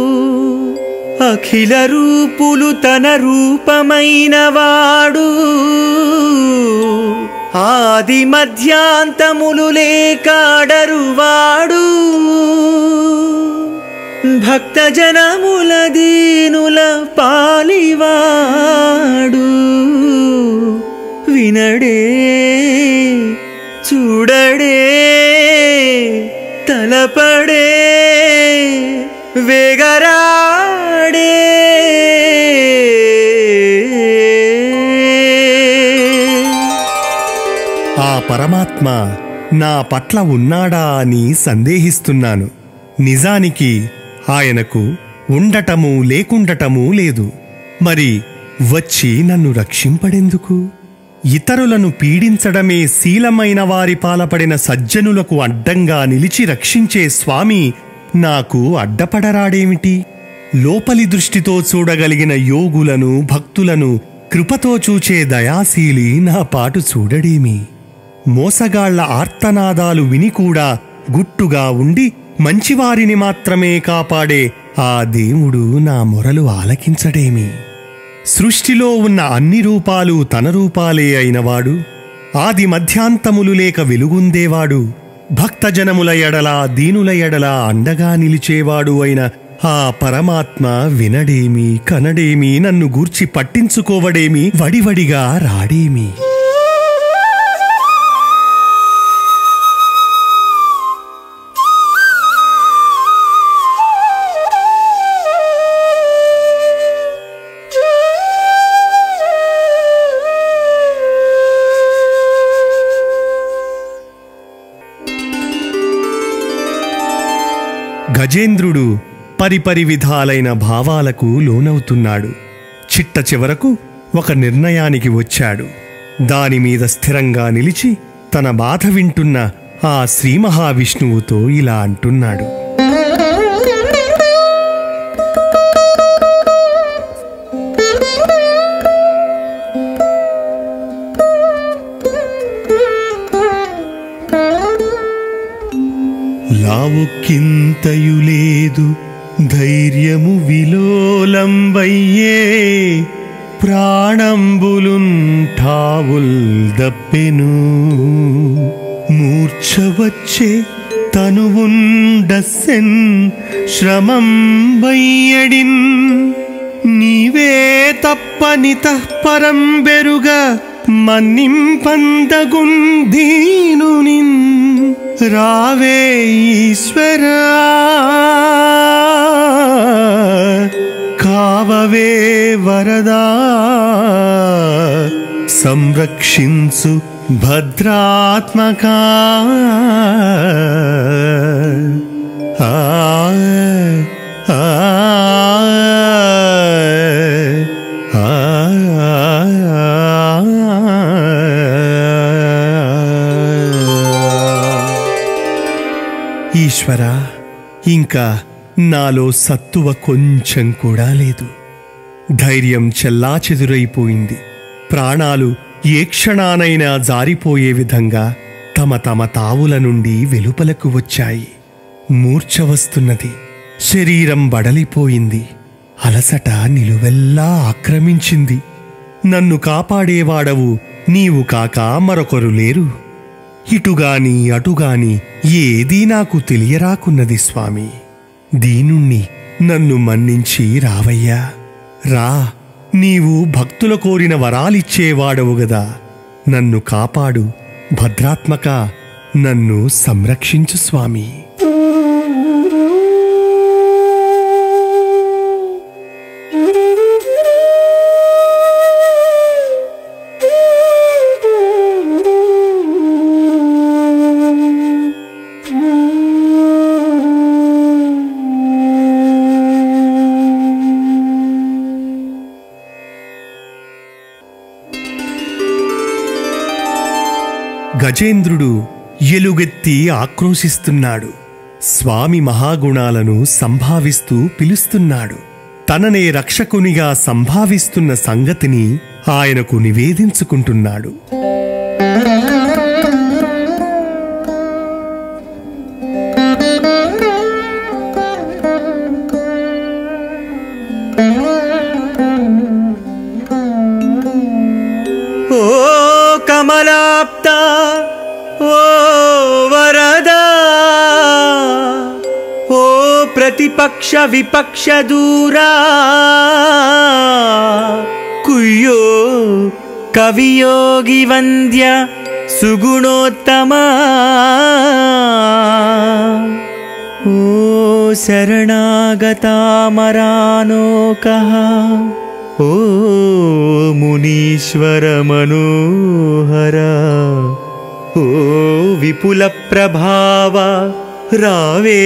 అఖిల రూపులు తన రూపమైన వాడు ఆది మధ్యాంతములు లేకాడరువాడు భక్త జనముల దీనుల పాలివాడు వినడే చూడడే తలపడే వేగరాడే ఆ పరమాత్మ నా పట్ల ఉన్నాడా అని సందేహిస్తున్నాను నిజానికి ఆయనకు ఉండటము లేకుండటము లేదు మరి వచ్చి నన్ను రక్షింపడెందుకు ఇతరులను పీడించడమే శీలమైన వారి పాలపడిన సజ్జనులకు అడ్డంగా నిలిచి రక్షించే స్వామి నాకు అడ్డపడరాడేమిటి లోపలి దృష్టితో చూడగలిగిన యోగులను భక్తులను కృపతో చూచే దయాశీలి నా పాటు చూడడేమి మోసగాళ్ల ఆర్తనాదాలు విని కూడా గుట్టుగా ఉండి మంచివారిని మాత్రమే కాపాడే ఆ దేవుడు నా మొరలు ఆలకించడేమి సృష్టిలో ఉన్న అన్ని రూపాలు తన రూపాలే అయినవాడు ఆది మధ్యాంతములు లేక వెలుగుందేవాడు భక్తజనముల ఎడల దీనుల ఎడల అండగా నిలిచేవాడు అయిన ఆ పరమాత్మ వినడేమి కనడేమి నన్ను గూర్చి పట్టించుకోవడేమి వడివడిగా రాడేమి గజేంద్రుడు పరిపరి విధాలైన భావాలకు లోనవుతున్నాడు చిట్ట చివరకు ఒక నిర్ణయానికి వచ్చాడు దానిమీద స్థిరంగా నిలిచి తన బాధ వింటున్న ఆ శ్రీ మహావిష్ణువుతో ఇలా అంటున్నాడు లావుక్కింతయు లేదు ధైర్యము విలోలంబయ్యే ప్రాణంబులున్ ఠావుల్ దప్పెను మూర్ఛ వచ్చే తనువుండస్సెన్ శ్రమం వయ్యడిన్ నీవే తప్పనిత పరం బెరుగ మన్నింపందగుందీనునిన్ రావే ఈశ్వరా కావవే వరదా సంరక్షించు భద్రాత్మకా ఆ, ఆ, ఆ. ఈశ్వరా ఇంకా నాలో సత్తువ కొంచెం కూడా లేదు ధైర్యం చెల్లాచెదురైపోయింది ప్రాణాలు ఏ క్షణానైనా జారిపోయే విధంగా తమ తమ తావుల నుండి వెలుపలకు వచ్చాయి మూర్ఛ వస్తున్నది శరీరం బడలిపోయింది అలసట నిలువెల్లా ఆక్రమించింది నన్ను కాపాడేవాడవు నీవు కాక మరొకరు లేరు ఇటుగాని అటుగాని ఏదీ నాకు తెలియరాకున్నది స్వామి దీనుణ్ణి నన్ను మన్నించి రావయ్యా రా నీవు భక్తుల కోరిన వరాలిచ్చేవాడవు గదా నన్ను కాపాడు భద్రాత్మక నన్ను సంరక్షించు స్వామి గజేంద్రుడు ఎలుగెత్తి ఆక్రోశిస్తున్నాడు స్వామి మహాగుణాలను సంభావిస్తూ పిలుస్తున్నాడు తననే రక్షకునిగా సంభావిస్తున్న సంగతిని ఆయనకు నివేదించుకుంటున్నాడు ఓ కమలాప్త ఓ వరదా ఓ ప్రతిపక్ష విపక్ష దూరా కుయ్యో కవియోగి వంద్య సుగుణోత్తమా ఓ శరణాగతామరానోకః ఓ మునీశ్వర మనోహర ఓ విపుల ప్రభావ రావే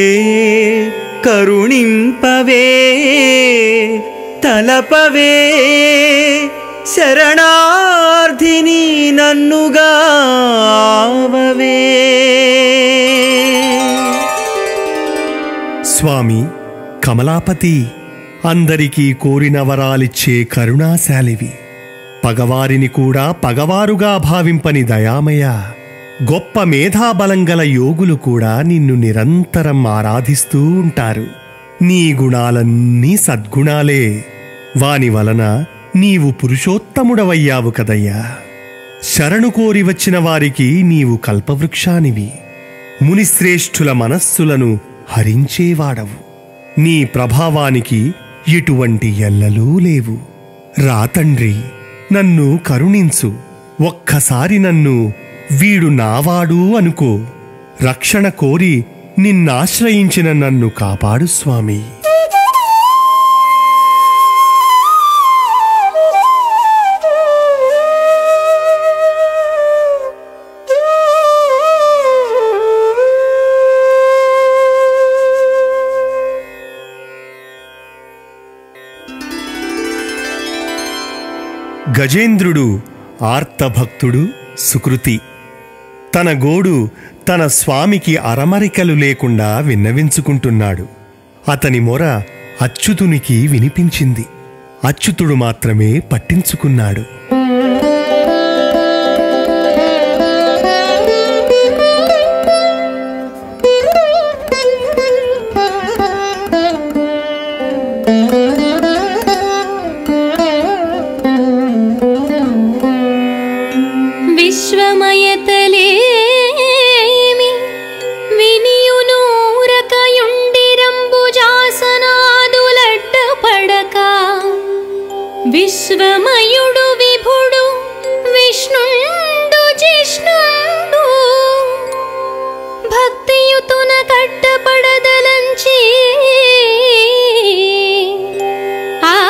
కరుణింపవే తలపవే శరణార్థిని నన్నుగావవే స్వామి కమలాపతి అందరికీ కోరిన వరాలిచ్చే కరుణాశాలివి పగవారిని కూడా పగవారుగా భావింపని దయామయ గొప్ప మేధాబలం గల యోగులు కూడా నిన్ను నిరంతరం ఆరాధిస్తూ ఉంటారు నీ గుణాలన్నీ సద్గుణాలే వాని వలన నీవు పురుషోత్తముడవయ్యావు కదయ్యా శరణు కోరి వచ్చిన వారికి నీవు కల్పవృక్షానివి మునిశ్రేష్ఠుల మనస్సులను హరించేవాడవు నీ ప్రభావానికి ఎటువంటి ఎల్లలూ లేవు రా తండ్రి నన్ను కరుణించు ఒక్కసారి నన్ను వీడు నావాడు అనుకో రక్షణ కోరి నిన్నాశ్రయించిన నన్ను కాపాడు స్వామి గజేంద్రుడు ఆర్తభక్తుడు సుకృతి తన గోడు తన స్వామికి అరమరికలు లేకుండా విన్నవించుకుంటున్నాడు అతని మొర అచ్యుతునికి వినిపించింది అచ్యుతుడు మాత్రమే పట్టించుకున్నాడు విశ్వమయతలేమి వినియునూరకయుండిరంబుజాసనాదులడ్డ పడక విశ్వమయుడు విభుడు విష్ణుండు జిష్ణుండు భక్తియుతున కట్టపడదలంచి ఆ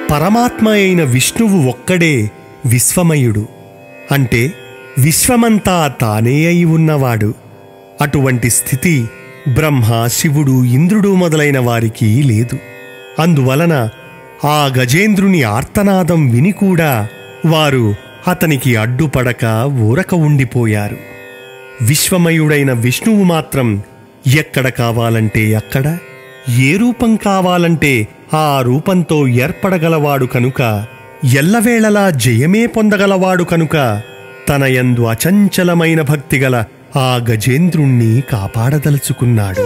పరమాత్మ అయిన విష్ణువు ఒక్కడే విశ్వమయుడు అంటే విశ్వమంతా తానే అయి ఉన్నవాడు అటువంటి స్థితి బ్రహ్మ శివుడు ఇంద్రుడు మొదలైన వారికి లేదు అందువలన ఆ గజేంద్రుని ఆర్తనాదం విని కూడా వారు అతనికి అడ్డుపడక ఊరక ఉండిపోయారు విశ్వమయుడైన విష్ణువు మాత్రం ఎక్కడ కావాలంటే అక్కడ ఏ రూపం కావాలంటే ఆ రూపంతో ఏర్పడగలవాడు కనుక ఎల్లవేళలా జయమే పొందగలవాడు కనుక తన యందు అచంచలమైన భక్తిగల ఆ గజేంద్రుణ్ణి కాపాడదలుచుకున్నాడు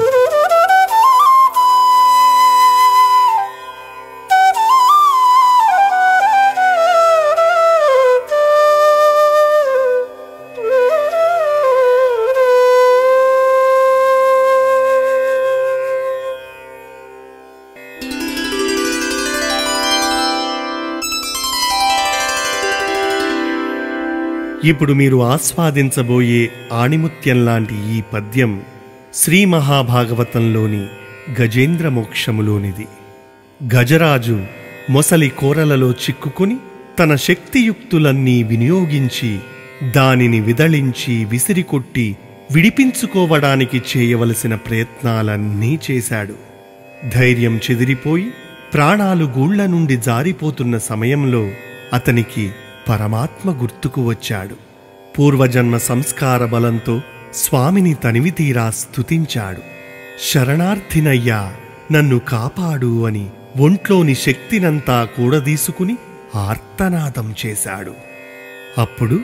ఇప్పుడు మీరు ఆస్వాదించబోయే ఆణిముత్యం లాంటి ఈ పద్యం శ్రీ మహాభాగవతంలోని గజేంద్ర మోక్షములోనిది గజరాజు మొసలి కోరలలో చిక్కుకుని తన శక్తియుక్తులన్నీ వినియోగించి దానిని విదళించి విసిరికొట్టి విడిపించుకోవడానికి చేయవలసిన ప్రయత్నాలన్నీ చేశాడు ధైర్యం చెదిరిపోయి ప్రాణాలు గూళ్ల నుండి జారిపోతున్న సమయంలో అతనికి పరమాత్మ గుర్తుకు వచ్చాడు పూర్వజన్మ సంస్కార బలంతో స్వామిని తనివితీరా స్తుతించాడు శరణార్థినయ్యా నన్ను కాపాడు అని ఒంట్లోని శక్తినంతా కూడదీసుకుని ఆర్తనాదం చేశాడు అప్పుడు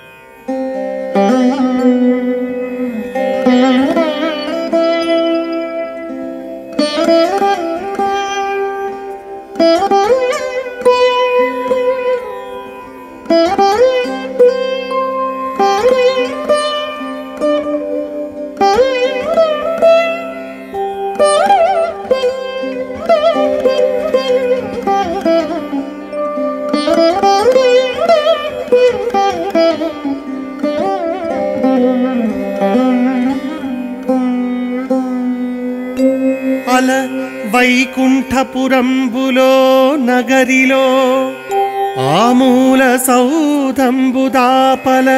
అల వైకుంఠపురంబులో నగరిలో ఆమూల సౌధంబుదాపల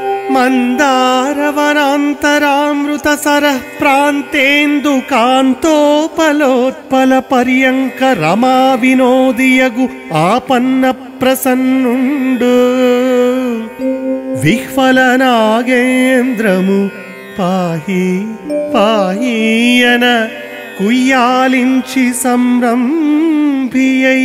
మందారవనాంతరామృత సరః ప్రాంతేందు కాంతోపలోత్పల పర్యంక రమా వినోదియగు ఆపన్న ప్రసన్నుండు విహ్వల నాగేంద్రము పాహి పాహీయన కుయ్యాలించి సంరంభియై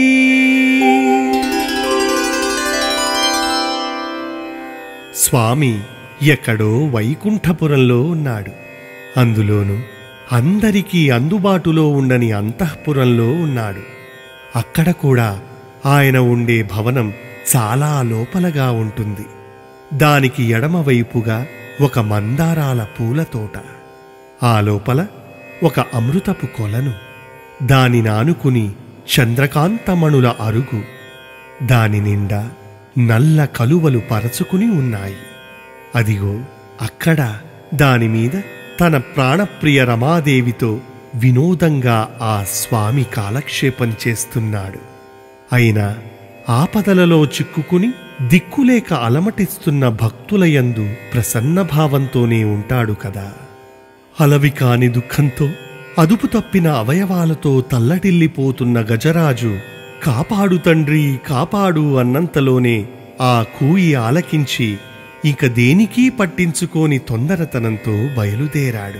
స్వామి ఎక్కడో వైకుంఠపురంలో ఉన్నాడు అందులోను అందరికీ అందుబాటులో ఉండని అంతఃపురంలో ఉన్నాడు అక్కడ కూడా ఆయన ఉండే భవనం చాలా లోపలగా ఉంటుంది దానికి ఎడమవైపుగా ఒక మందారాల పూల తోట ఆ లోపల ఒక అమృతపు కొలను దానిని ఆనుకుని చంద్రకాంతమణుల అరుగు దాని నిండా నల్ల కలువలు పరచుకుని ఉన్నాయి అదిగో అక్కడ దానిమీద తన ప్రాణప్రియ రమాదేవితో వినోదంగా ఆ స్వామి కాలక్షేపం చేస్తున్నాడు అయినా ఆపదలలో చిక్కుకుని దిక్కులేక అలమటిస్తున్న భక్తులయందు ప్రసన్నభావంతోనే ఉంటాడు కదా అలవి కాని దుఃఖంతో అదుపు తప్పిన అవయవాలతో తల్లటిల్లిపోతున్న గజరాజు కాపాడు తండ్రి కాపాడు అన్నంతలోనే ఆ కూయి ఆలకించి ఇక దేనికీ పట్టించుకోని తొందరతనంతో బయలుదేరాడు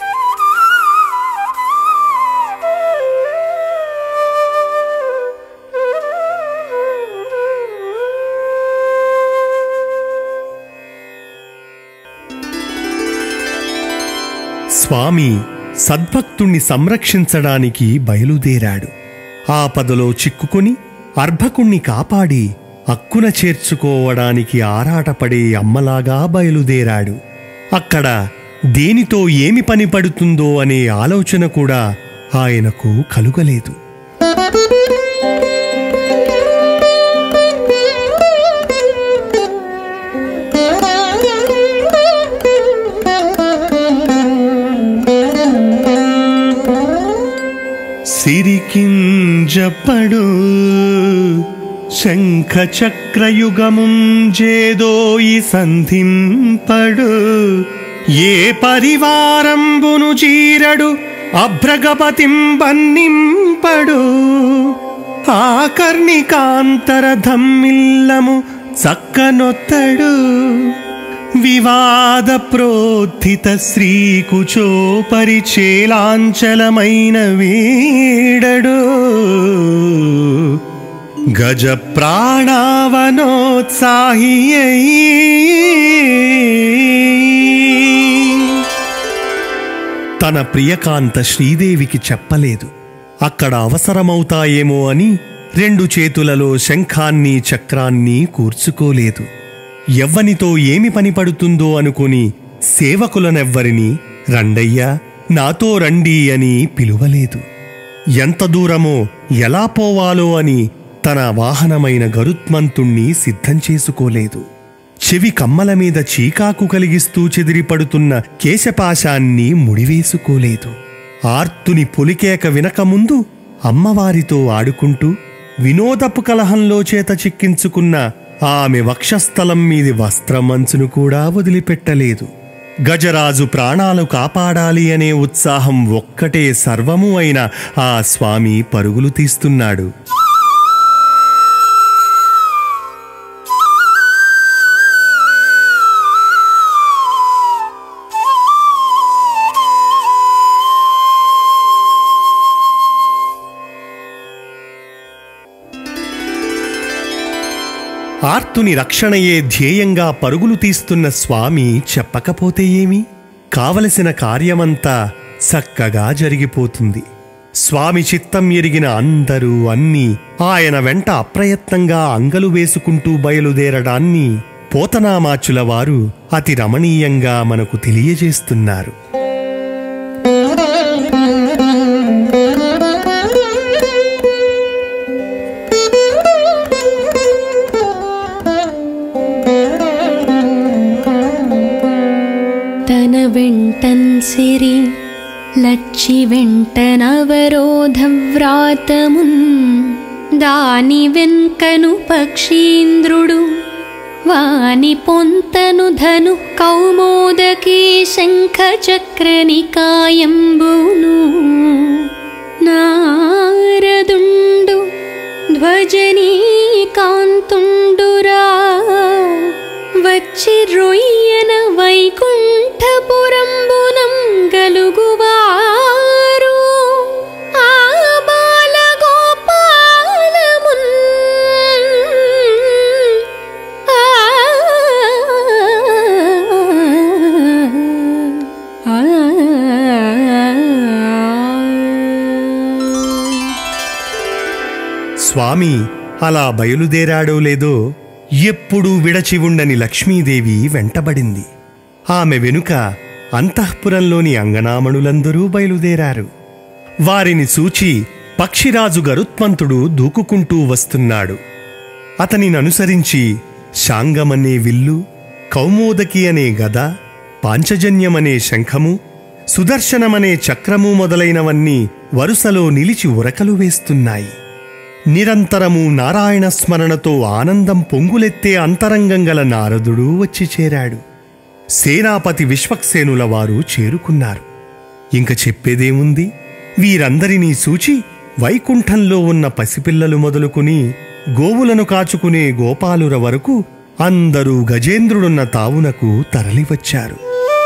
స్వామి సద్భక్తుణ్ణి సంరక్షించడానికి బయలుదేరాడు ఆపదలో చిక్కుకొని అర్భకుణ్ణి కాపాడి అక్కున చేర్చుకోవడానికి ఆరాటపడే అమ్మలాగా బయలుదేరాడు అక్కడ దేనితో ఏమి పని పడుతుందో అనే ఆలోచన కూడా ఆయనకు కలుగలేదు జప్పడు శంఖ చక్రయుగముం జేదోయి సంధింపడు ఏ పరివారంబును చీరడు అభ్రగపతిం బన్నింపడు ఆకర్ణికాంతరధమ్మిల్లము చక్కనొత్తడు వివాద ప్రోత్థిత శ్రీకుచో పరిచేలాంచలమైన వీడడు గజ ప్రాణావనోత్సాహి తన ప్రియకాంత శ్రీదేవికి చెప్పలేదు అక్కడ అవసరమవుతాయేమో అని రెండు చేతులలో శంఖాన్ని చక్రాన్ని కూర్చుకోలేదు ఎవ్వనితో ఏమి పని పడుతుందో అనుకుని సేవకులనెవ్వరిని రండయ్యా నాతో రండి అని పిలువలేదు ఎంత దూరమో ఎలా పోవాలో అని తన వాహనమైన గరుత్మంతుణ్ణి సిద్ధం చేసుకోలేదు చెవి కమ్మల మీద చీకాకు కలిగిస్తూ చెదిరిపడుతున్న కేశపాశాన్ని ముడివేసుకోలేదు ఆర్తుని పొలికేక వినకముందు అమ్మవారితో ఆడుకుంటూ వినోదపు కలహంలో చేత చిక్కించుకున్న ఆమె వక్షస్థలం మీది వస్త్రమంచును కూడా వదిలిపెట్టలేదు గజరాజు ప్రాణాలు కాపాడాలి అనే ఉత్సాహం ఒక్కటే సర్వము అయిన ఆ స్వామి పరుగులు తీస్తున్నాడు ఆర్తుని రక్షణయే ధ్యేయంగా పరుగులు తీస్తున్న స్వామి చెప్పకపోతే ఏమి కావలసిన కార్యమంతా చక్కగా జరిగిపోతుంది స్వామి చిత్తం ఎరిగిన అందరూ అన్నీ ఆయన వెంట అప్రయత్నంగా అంగలు వేసుకుంటూ బయలుదేరడాన్ని పోతనామాచుల వారు అతి రమణీయంగా మనకు తెలియజేస్తున్నారు తన వెంటన్ సిరి లచ్చి వెంటనవరోధ వ్రాతమున్ దాని వెన్కను పక్షీంద్రుడు వాని పొంతను ధను కౌమోదకీ శంఖ చక్రనికాయంబును నారదుండు ధ్వజనీ కాంతుండురా వచ్చి రొయ్యన వైకుంఠపురంబునం గలుగువారు ఆ బాలగోపాలమున్ ఆ స్వామి అలా బయలుదేరాడో లేదో ఎప్పుడూ విడచి ఉండని లక్ష్మీదేవి వెంటబడింది ఆమె వెనుక అంతఃపురంలోని అంగనామణులందరూ బయలుదేరారు వారిని చూచి పక్షిరాజు గరుత్మంతుడు దూకుకుంటూ వస్తున్నాడు అతనిననుసరించి శాంగమనే విల్లు కౌమోదకి అనే గద పాంచజన్యమనే శంఖము సుదర్శనమనే చక్రము మొదలైనవన్నీ వరుసలో నిలిచి ఉరకలు వేస్తున్నాయి నిరంతరము నారాయణ స్మరణతో ఆనందం పొంగులెత్తే అంతరంగం గల నారదుడు వచ్చి చేరాడు సేనాపతి విశ్వక్సేనుల వారు చేరుకున్నారు ఇంక చెప్పేదేముంది వీరందరినీ సూచి వైకుంఠంలో ఉన్న పసిపిల్లలు మొదలుకుని గోవులను కాచుకునే గోపాలుర వరకు అందరూ గజేంద్రుడున్న తావునకు తరలివచ్చారు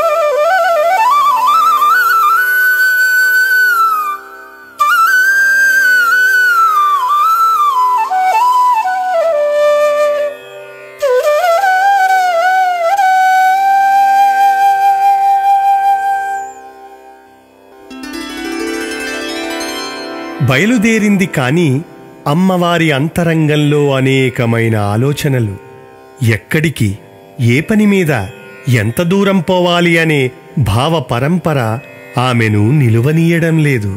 బయలుదేరింది కాని అమ్మవారి అంతరంగంలో అనేకమైన ఆలోచనలు ఎక్కడికి ఏ పని మీద ఎంత దూరం పోవాలి అనే భావ పరంపర ఆమెను నిలువనీయడం లేదు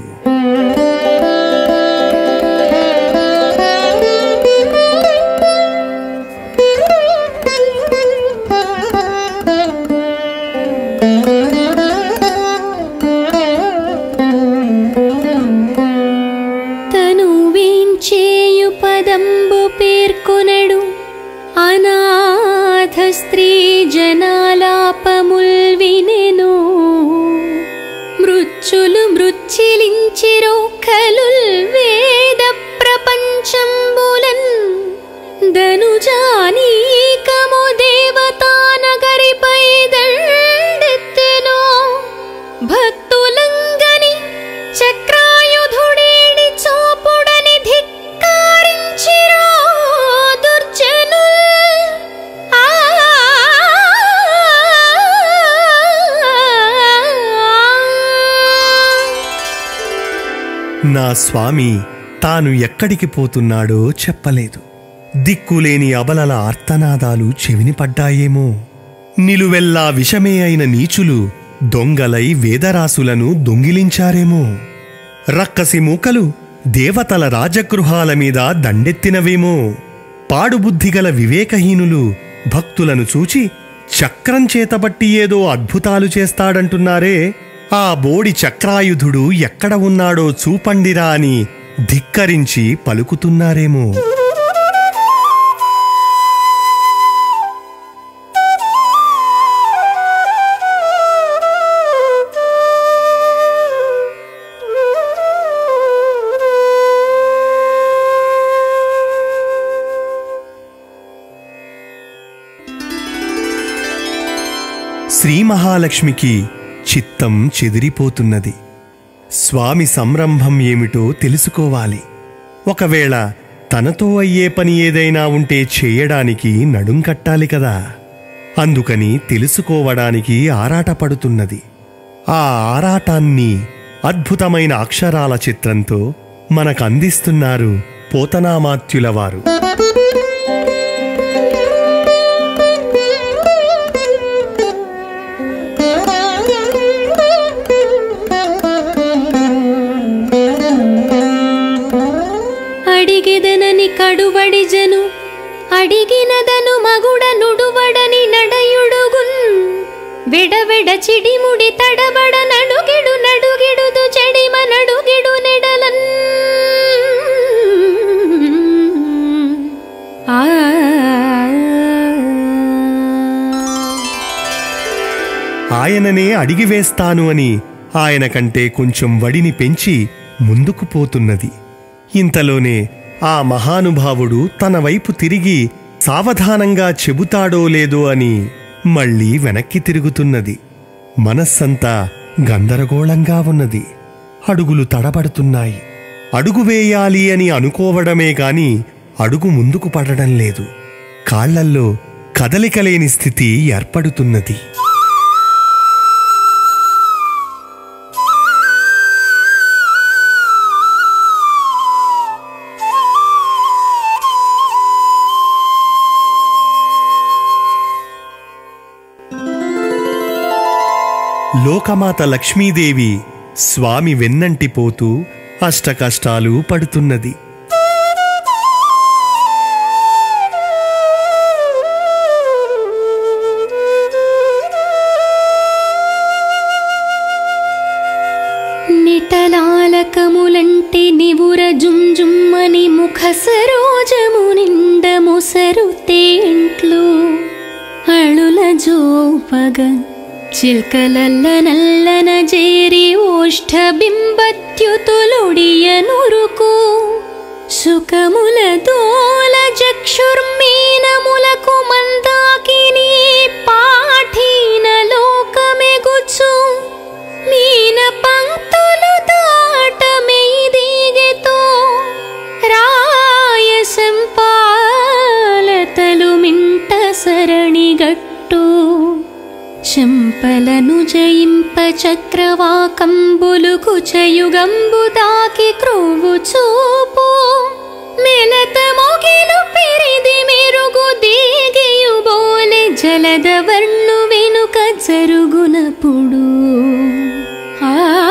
తనువే కనులు మృచ్చిలించిరో కలుల్ వేద ప్రపంచంబులన్ ధనుజానీకము దేవతానగరిపై దండెత్తెనో భక్తులంగని చక్రాయుధుడేడి చూపుడని ధిక్కారించిరో దుర్జనుల్ ఆ నా స్వామి తాను ఎక్కడికి పోతున్నాడో చెప్పలేదు దిక్కులేని అబలల ఆర్తనాదాలు చెవిని పడ్డాయేమో నిలువెల్లా విషమే అయిన నీచులు దొంగలై వేదరాసులను దొంగిలించారేమో రక్కసి మూకలు దేవతల రాజగృహాల మీద దండెత్తినవేమో పాడుబుద్ధిగల వివేకహీనులు భక్తులను చూచి చక్రం చేతబట్టి ఏదో అద్భుతాలు చేస్తాడంటున్నారే ఆ బోడి చక్రాయుధుడు ఎక్కడ ఉన్నాడో చూపండిరా అని ధిక్కరించి పలుకుతున్నారేమో శ్రీ మహాలక్ష్మికి చిత్తం చెదిరిపోతున్నది స్వామి సంరంభం ఏమిటో తెలుసుకోవాలి ఒకవేళ తనతో అయ్యే పని ఏదైనా ఉంటే చేయడానికి నడుం కట్టాలి కదా అందుకని తెలుసుకోవడానికి ఆరాటపడుతున్నది ఆ ఆరాటాన్ని అద్భుతమైన అక్షరాల చిత్రంతో మనకందిస్తున్నారు పోతనామాత్యుల వారు అడిగెదనని కడువడి జను అడిగినదను మగుడ నుడువడని నడయుడుగున్ విడవిడ చిడిముడి తడబడ నడుగిడు నడుగిడుదు చెడిమ నడుగిడు నెడలన్ ఆ ఆయననే అడిగివేస్తాను అని ఆయన కంటే కొంచెం వడిని పెంచి ముందుకు పోతున్నది ఇంతలోనే ఆ మహానుభావుడు తన వైపు తిరిగి సావధానంగా చెబుతాడో లేదో అని మళ్ళీ వెనక్కి తిరుగుతున్నది మనస్సంతా గందరగోళంగా ఉన్నది అడుగులు తడబడుతున్నాయి అడుగు వేయాలి అని అనుకోవడమే గాని అడుగు ముందుకు పడడం లేదు కాళ్లల్లో కదలికలేని స్థితి ఏర్పడుతున్నది లోకమాత లక్ష్మీదేవి స్వామి వెన్నంటిపోతూ అష్టకష్టాలు పడుతున్నది నిటలాలకములంటి నివుర జుంజుమ్మని ముఖ సరోజము నిండ మొసరు తేంట్లు అళుల జోపగ చిల్కలల్ల నల్లన జేరి ఓష్ఠ బింబత్యుతులుడియ నురుకు సుఖముల దోల జక్షుర్మీనములకు మందాకిని పాఠీన లోకమెగుచు మీన పంక్తులు దాట మెయిదీగెతో రాయ సంపాలతలు మింట సరణిగట్టు చెంపలను జయింప చక్రవాకంబులు కుచయుగంబు దాకి క్రోవు చూపు మెలత మొగిలు పెరిది మెరుగు దీగియు బోలె జలద వర్ణు వెనుక జరుగునప్పుడు ఆ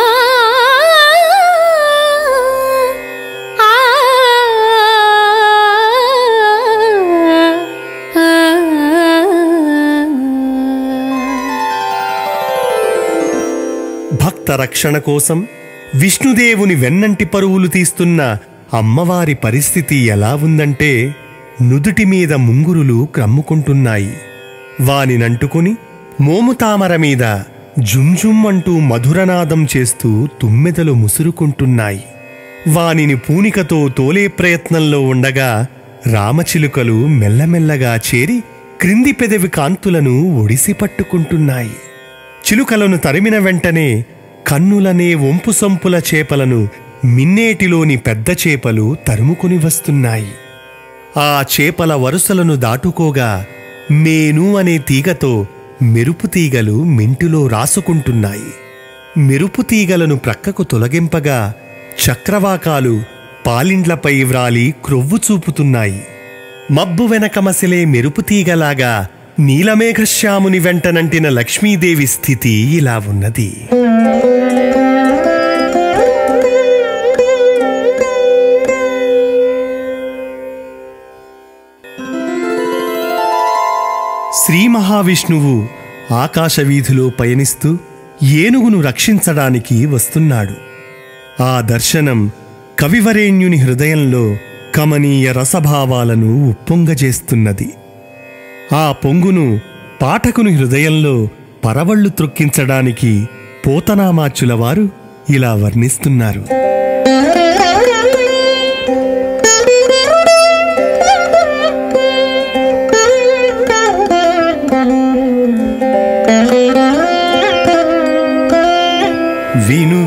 ఆ భక్త రక్షణ కోసం విష్ణుదేవుని వెన్నంటి పరువులు తీస్తున్న అమ్మవారి పరిస్థితి ఎలా ఉందంటే నుదుటి మీద ముంగురులు క్రమ్ముకుంటున్నాయి వానినంటుకుని మోముతామర మీద జుంజుం అంటూ మధురనాదం చేస్తూ తుమ్మెదలు ముసురుకుంటున్నాయి వానిని పూనికతో తోలే ప్రయత్నంలో ఉండగా రామచిలుకలు మెల్లమెల్లగా చేరి క్రింది పెదవి కాంతులను ఒడిసి పట్టుకుంటున్నాయి చిలుకలను తరిమిన వెంటనే కన్నులనే వంపు సొంపుల చేపలను మిన్నేటిలోని పెద్ద చేపలు తరుముకుని వస్తున్నాయి ఆ చేపల వరుసలను దాటుకోగా మేను అనే తీగతో మెరుపు తీగలు మింటిలో రాసుకుంటున్నాయి మెరుపు తీగలను ప్రక్కకు తొలగింపగా చక్రవాకాలు పాలిండ్లపై వ్రాలి క్రొవ్వు చూపుతున్నాయి మబ్బు వెనక మసిలే మెరుపు తీగలాగా నీలమేఘశ్యాముని వెంటనంటిన లక్ష్మీదేవి స్థితి ఇలా ఉన్నది శ్రీ మహావిష్ణువు ఆకాశవీధిలో పయనిస్తూ ఏనుగును రక్షించడానికి వస్తున్నాడు ఆ దర్శనం కవివరేణ్యుని హృదయంలో కమనీయ రసభావాలను ఉప్పొంగజేస్తున్నది ఆ పొంగును పాఠకుని హృదయంలో పరవళ్ళు త్రొక్కించడానికి పోతనామాచుల వారు ఇలా వర్ణిస్తున్నారు విను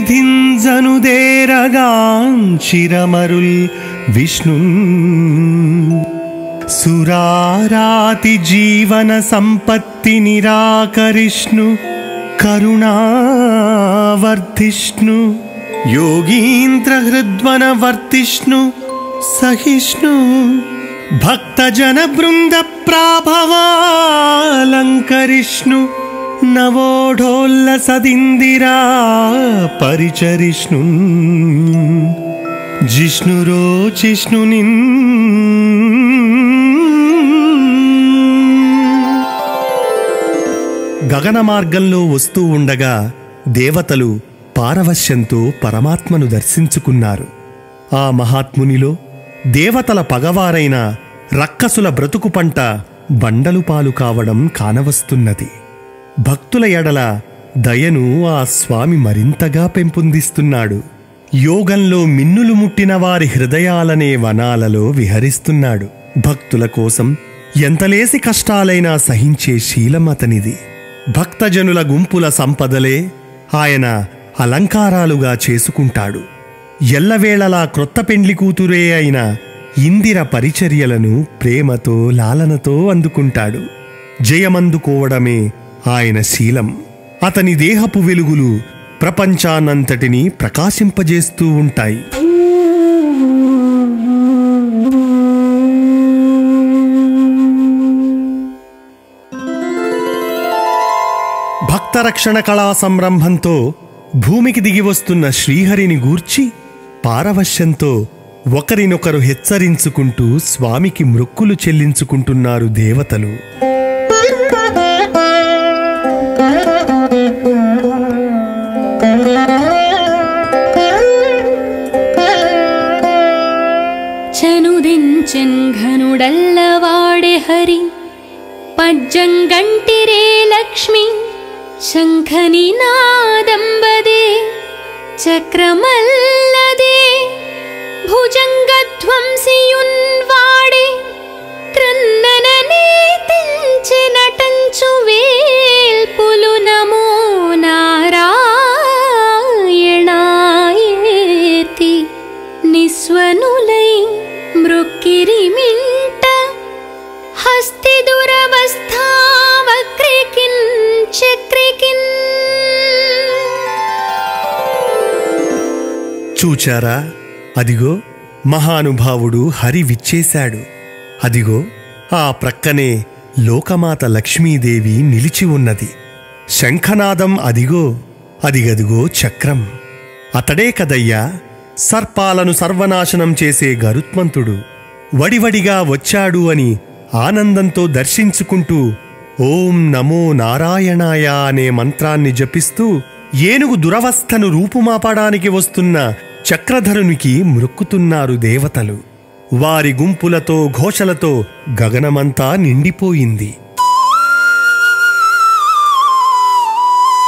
వీధింజనుదేరగాంచిరమరుల్ విష్ణు సురారాతి జీవన సంపత్తి నిరాకరిష్ణు కరుణావర్ధిష్ణు యోగీంద్ర హృద్వన వర్తిష్ణు సహిష్ణు భక్తజన బృంద ప్రాభవాలంకరిష్ణు నవోఢోల్లసదిందిరా పరిచరిష్ణు జిష్ణురోచిష్ణునిన్ గగన మార్గంలో వస్తూ ఉండగా దేవతలు పారవశ్యంతో పరమాత్మను దర్శించుకున్నారు ఆ మహాత్మునిలో దేవతల పగవారైన రక్కసుల బ్రతుకు పంట బండలు పాలు కావడం కానవస్తున్నది భక్తుల ఎడల దయను ఆ స్వామి మరింతగా పెంపొందిస్తున్నాడు యోగంలో మిన్నులు ముట్టిన వారి హృదయాలనే వనాలలో విహరిస్తున్నాడు భక్తుల కోసం ఎంతలేసి కష్టాలైనా సహించే శీలం అతనిది భక్తజనుల గుంపుల సంపదలే ఆయన అలంకారాలుగా చేసుకుంటాడు ఎల్లవేళలా క్రొత్త పెండ్లి కూతురే అయిన ఇందిర పరిచర్యలను ప్రేమతో లాలనతో అందుకుంటాడు జయమందుకోవడమే ఆయన శీలం అతని దేహపు వెలుగులు ప్రపంచానంతటినీ ప్రకాశింపజేస్తూ ఉంటాయి భక్తరక్షణ కళా సంరంభంతో భూమికి దిగి వస్తున్న శ్రీహరిని గూర్చి పారవశ్యంతో ఒకరినొకరు హెచ్చరించుకుంటూ స్వామికి మృక్కులు చెల్లించుకుంటున్నారు దేవతలు చనుదించెన్ఘనుడల్లవాడే హరి పజ్జంగంటిరే లక్ష్మి శంఖని నాదంబదే చక్రమల్లదే భుజంగధ్వంసియున్వాడే క్రన్నననే తెంచెనటంచు వేల్పులు నమో నారాయణాయేతి నిస్వనులై మృక్కిరిమింట హస్తి దురవస్థావక్రికిన్ చక్రికిన్ చూచారా అదిగో మహానుభావుడు హరి విచ్చేశాడు అదిగో ఆ ప్రక్కనే లోకమాత లక్ష్మీదేవి నిలిచి ఉన్నది శంఖనాదం అదిగో అదిగదిగో చక్రం అతడే కదయ్యా సర్పాలను సర్వనాశనం చేసే గరుత్మంతుడు వడివడిగా వచ్చాడు అని ఆనందంతో దర్శించుకుంటూ ఓం నమో నారాయణాయ అనే మంత్రాన్ని జపిస్తూ ఏనుగు దురవస్థను రూపుమాపడానికి వస్తున్న చక్రధరునికి మృక్కుతున్నారు దేవతలు వారి గుంపులతో ఘోషలతో గగనమంతా నిండిపోయింది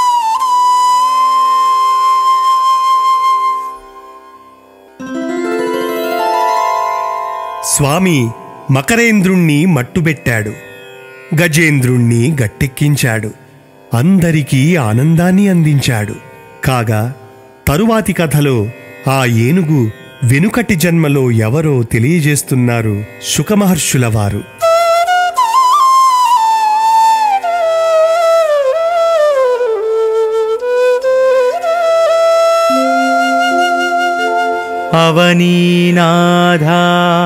స్వామి మకరేంద్రుణ్ణి మట్టుబెట్టాడు గజేంద్రుణ్ణి గట్టెక్కించాడు అందరికీ ఆనందాన్ని అందించాడు కాగా తరువాతి కథలో ఆ ఏనుగు వెనుకటి జన్మలో ఎవరో తెలియజేస్తున్నారు శుకమహర్షుల వారు అవనీనాథా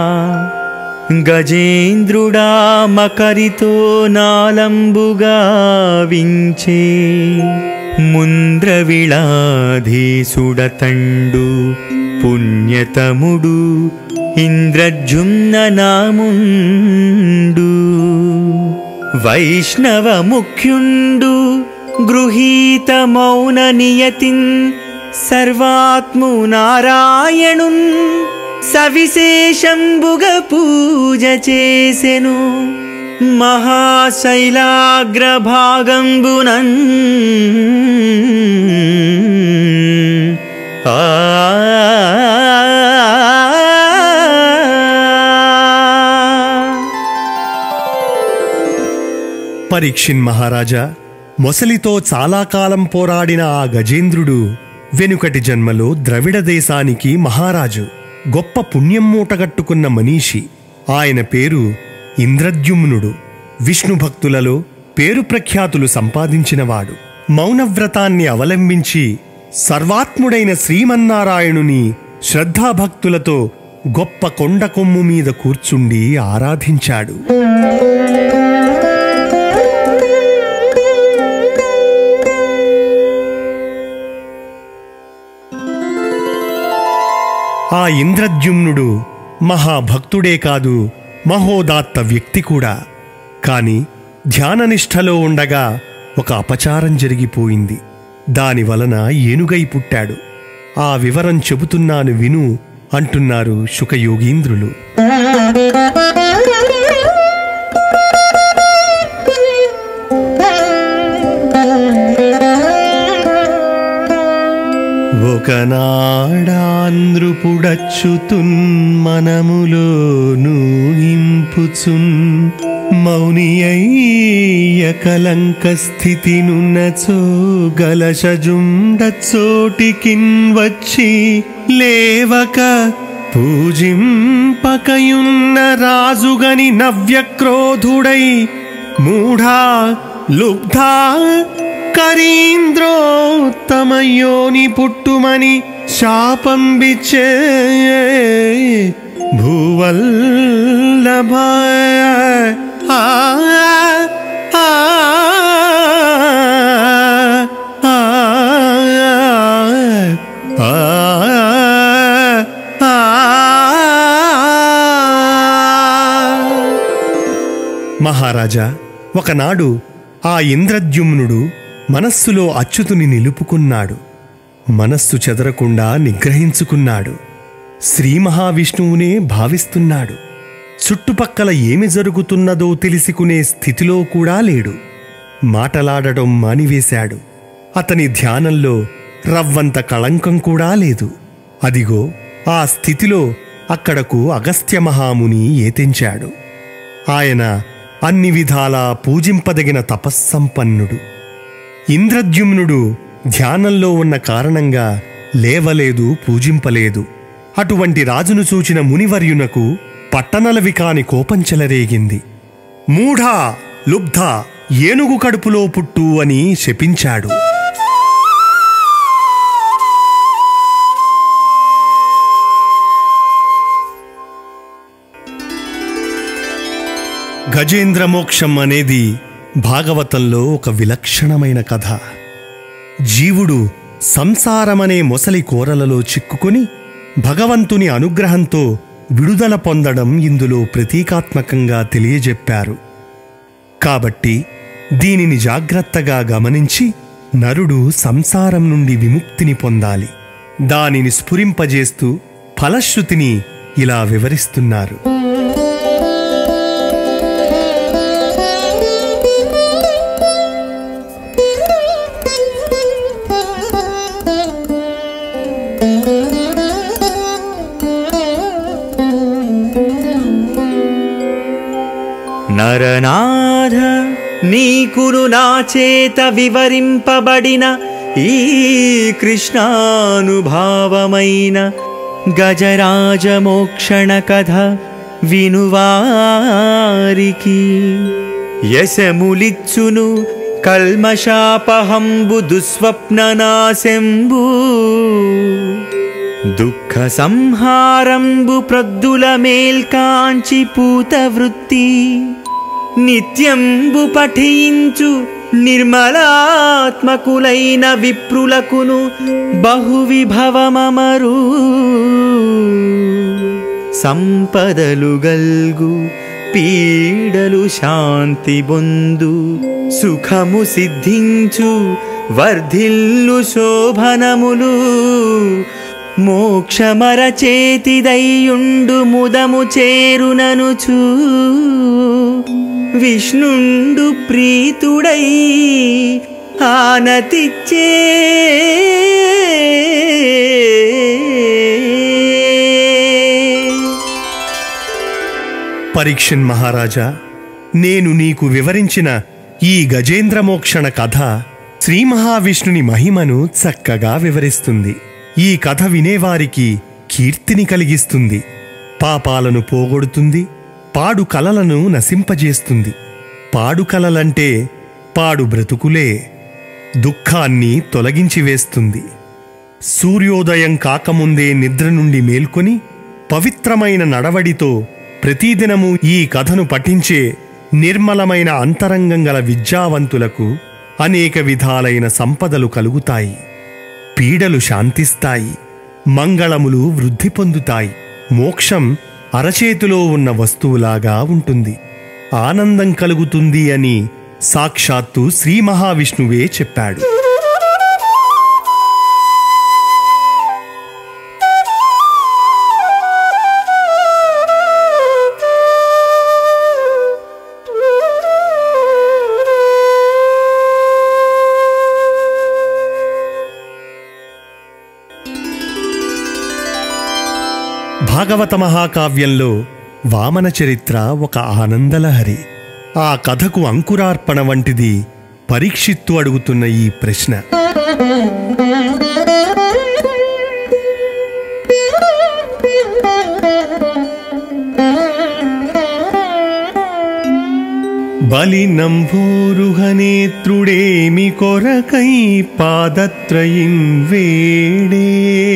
గజేంద్రుడా మకరితో నాలంబుగా వించే ముంద్రవిళాధీసుడతండు పుణ్యతముడు ఇంద్రజుమ్న నాముండు వైష్ణవ ముఖ్యుండు గృహీత మౌన నియతిన్ సర్వాత్ము నారాయణున్ సవిశేషంబుగ పూజ చేసెను మహాశైలాగ్రభాగంబునన్ ఆ పరీక్షిన్ మహారాజా మొసలితో చాలా కాలం పోరాడిన ఆ గజేంద్రుడు వెనుకటి జన్మలో ద్రవిడ దేశానికి మహారాజు గొప్ప పుణ్యం మూటగట్టుకున్న మనీషి ఆయన పేరు ఇంద్రద్యుమ్నుడు విష్ణు భక్తులలో పేరు ప్రఖ్యాతులు సంపాదించినవాడు మౌనవ్రతాన్ని అవలంబించి సర్వాత్ముడైన శ్రీమన్నారాయణుని శ్రద్ధాభక్తులతో గొప్ప కొండ కొమ్ము మీద కూర్చుండి ఆరాధించాడు ఆ ఇంద్రద్యుమ్నుడు మహాభక్తుడే కాదు మహోదాత్త వ్యక్తి కూడా కాని ధ్యాననిష్టలో ఉండగా ఒక అపచారం జరిగిపోయింది దాని వలన ఏనుగై పుట్టాడు ఆ వివరం చెబుతున్నాను విను అంటున్నారు శుకయోగీంద్రులు ఒకనాడాంధ్రుపుడచ్చుతున్ మనములోను ఇంపుచున్ మౌని అయ్య కలంక స్థితి నున్నచో గలశజుండచోటికిన్ వచ్చి లేవక పూజింపకయున్న రాజుగని నవ్యక్రోధుడై మూఢా లుబ్ధా కరీంద్రోత్తమయోని పుట్టుమని శాపం బిచ్చే భూవల్లభ ఆ, ఆ, ఆ, ఆ, ఆ. మహారాజా ఒకనాడు ఆ ఇంద్రద్యుమ్నుడు మనస్సులో అచ్యుతుని నిలుపుకున్నాడు మనస్సు చెదరకుండా నిగ్రహించుకున్నాడు శ్రీ మహావిష్ణువునే భావిస్తున్నాడు చుట్టుపక్కల ఏమి జరుగుతున్నదో తెలుసుకునే స్థితిలో కూడా లేడు మాటలాడటం మానివేశాడు అతని ధ్యానంలో రవ్వంత కళంకం కూడా లేదు అదిగో ఆ స్థితిలో అక్కడకు అగస్త్య మహాముని ఏతించాడు ఆయన అన్ని విధాలా పూజింపదగిన తపస్సంపన్నుడు ఇంద్రద్యుమ్నుడు ధ్యానంలో ఉన్న కారణంగా లేవలేదు పూజింపలేదు అటువంటి రాజును చూచిన మునివర్యునకు పట్టణలవి కాని కోపం చెలరేగింది మూఢా లుబ్ధ ఏనుగు కడుపులో పుట్టు అని శపించాడు గజేంద్ర మోక్షం అనేది భాగవతంలో ఒక విలక్షణమైన కథ జీవుడు సంసారమనే మొసలి కోరలలో చిక్కుకొని భగవంతుని అనుగ్రహంతో విడుదల పొందడం ఇందులో ప్రతీకాత్మకంగా తెలియజెప్పారు కాబట్టి దీనిని జాగ్రత్తగా గమనించి నరుడు సంసారం నుండి విముక్తిని పొందాలి దానిని స్ఫురింపజేస్తూ ఫలశ్రుతిని ఇలా వివరిస్తున్నారు నరనాథ నీకును నా చేత వివరింపబడిన ఈ కృష్ణానుభావమైన గజరాజ మోక్షణ కథ వినువారికి యశములిచ్చును కల్మషాపహంబు దుస్వప్ననాశంబు దుఃఖ సంహారంబు ప్రద్దుల మేల్కాంచి పూత వృత్తి నిత్యంబు పఠించు నిర్మలాత్మకులైన విప్రులకును బహు విభవమమరు సంపదలు గల్గు పీడలు శాంతి బొందు సుఖము సిద్ధించు వర్ధిల్లు శోభనములు మోక్షమర చేతిదయ్యుండు ముదము చేరుననుచు విష్ణుండు ప్రీతుడై ఆనతిచ్చే పరీక్షన్ మహారాజా నేను నీకు వివరించిన ఈ గజేంద్రమోక్షణ కథ శ్రీ మహావిష్ణుని మహిమను చక్కగా వివరిస్తుంది ఈ కథ వినేవారికి కీర్తిని కలిగిస్తుంది పాపాలను పోగొడుతుంది పాడు కలలను నశింపజేస్తుంది పాడు కలలంటే పాడు బ్రతుకులే దుఃఖాన్ని తొలగించి వేస్తుంది సూర్యోదయం కాకముందే నిద్ర నుండి మేల్కొని పవిత్రమైన నడవడితో ప్రతిదినము ఈ కథను పఠించే నిర్మలమైన అంతరంగం గల విద్యావంతులకు అనేక విధాలైన సంపదలు కలుగుతాయి పీడలు శాంతిస్తాయి మంగళములు వృద్ధి పొందుతాయి మోక్షం అరచేతిలో ఉన్న వస్తువులాగా ఉంటుంది ఆనందం కలుగుతుంది అని సాక్షాత్తు శ్రీ మహావిష్ణువే చెప్పాడు భాగవత మహాకావ్యంలో వామన చరిత్ర ఒక ఆనందలహరి ఆ కథకు అంకురార్పణ వంటిది పరీక్షిత్తు అడుగుతున్న ఈ ప్రశ్న బలినంభూరుహనేత్రుడేమి కొరకై పాదత్రయిం వేడే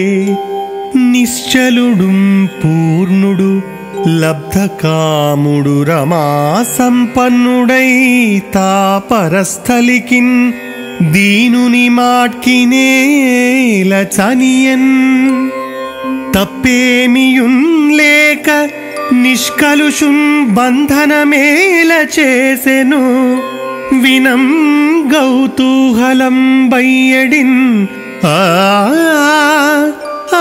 నిశ్చలుడుం పూర్ణుడు లబ్ధకాముడు రమా సంపన్నుడై తాపరస్థలికిన్ దీనుని మాట్కినేల చనియన్ తప్పేమియున్ లేక నిష్కలుషున్ బంధనమేల చేసెను వినం గౌతూహలం బయ్యడిన్ ఆ ఆ,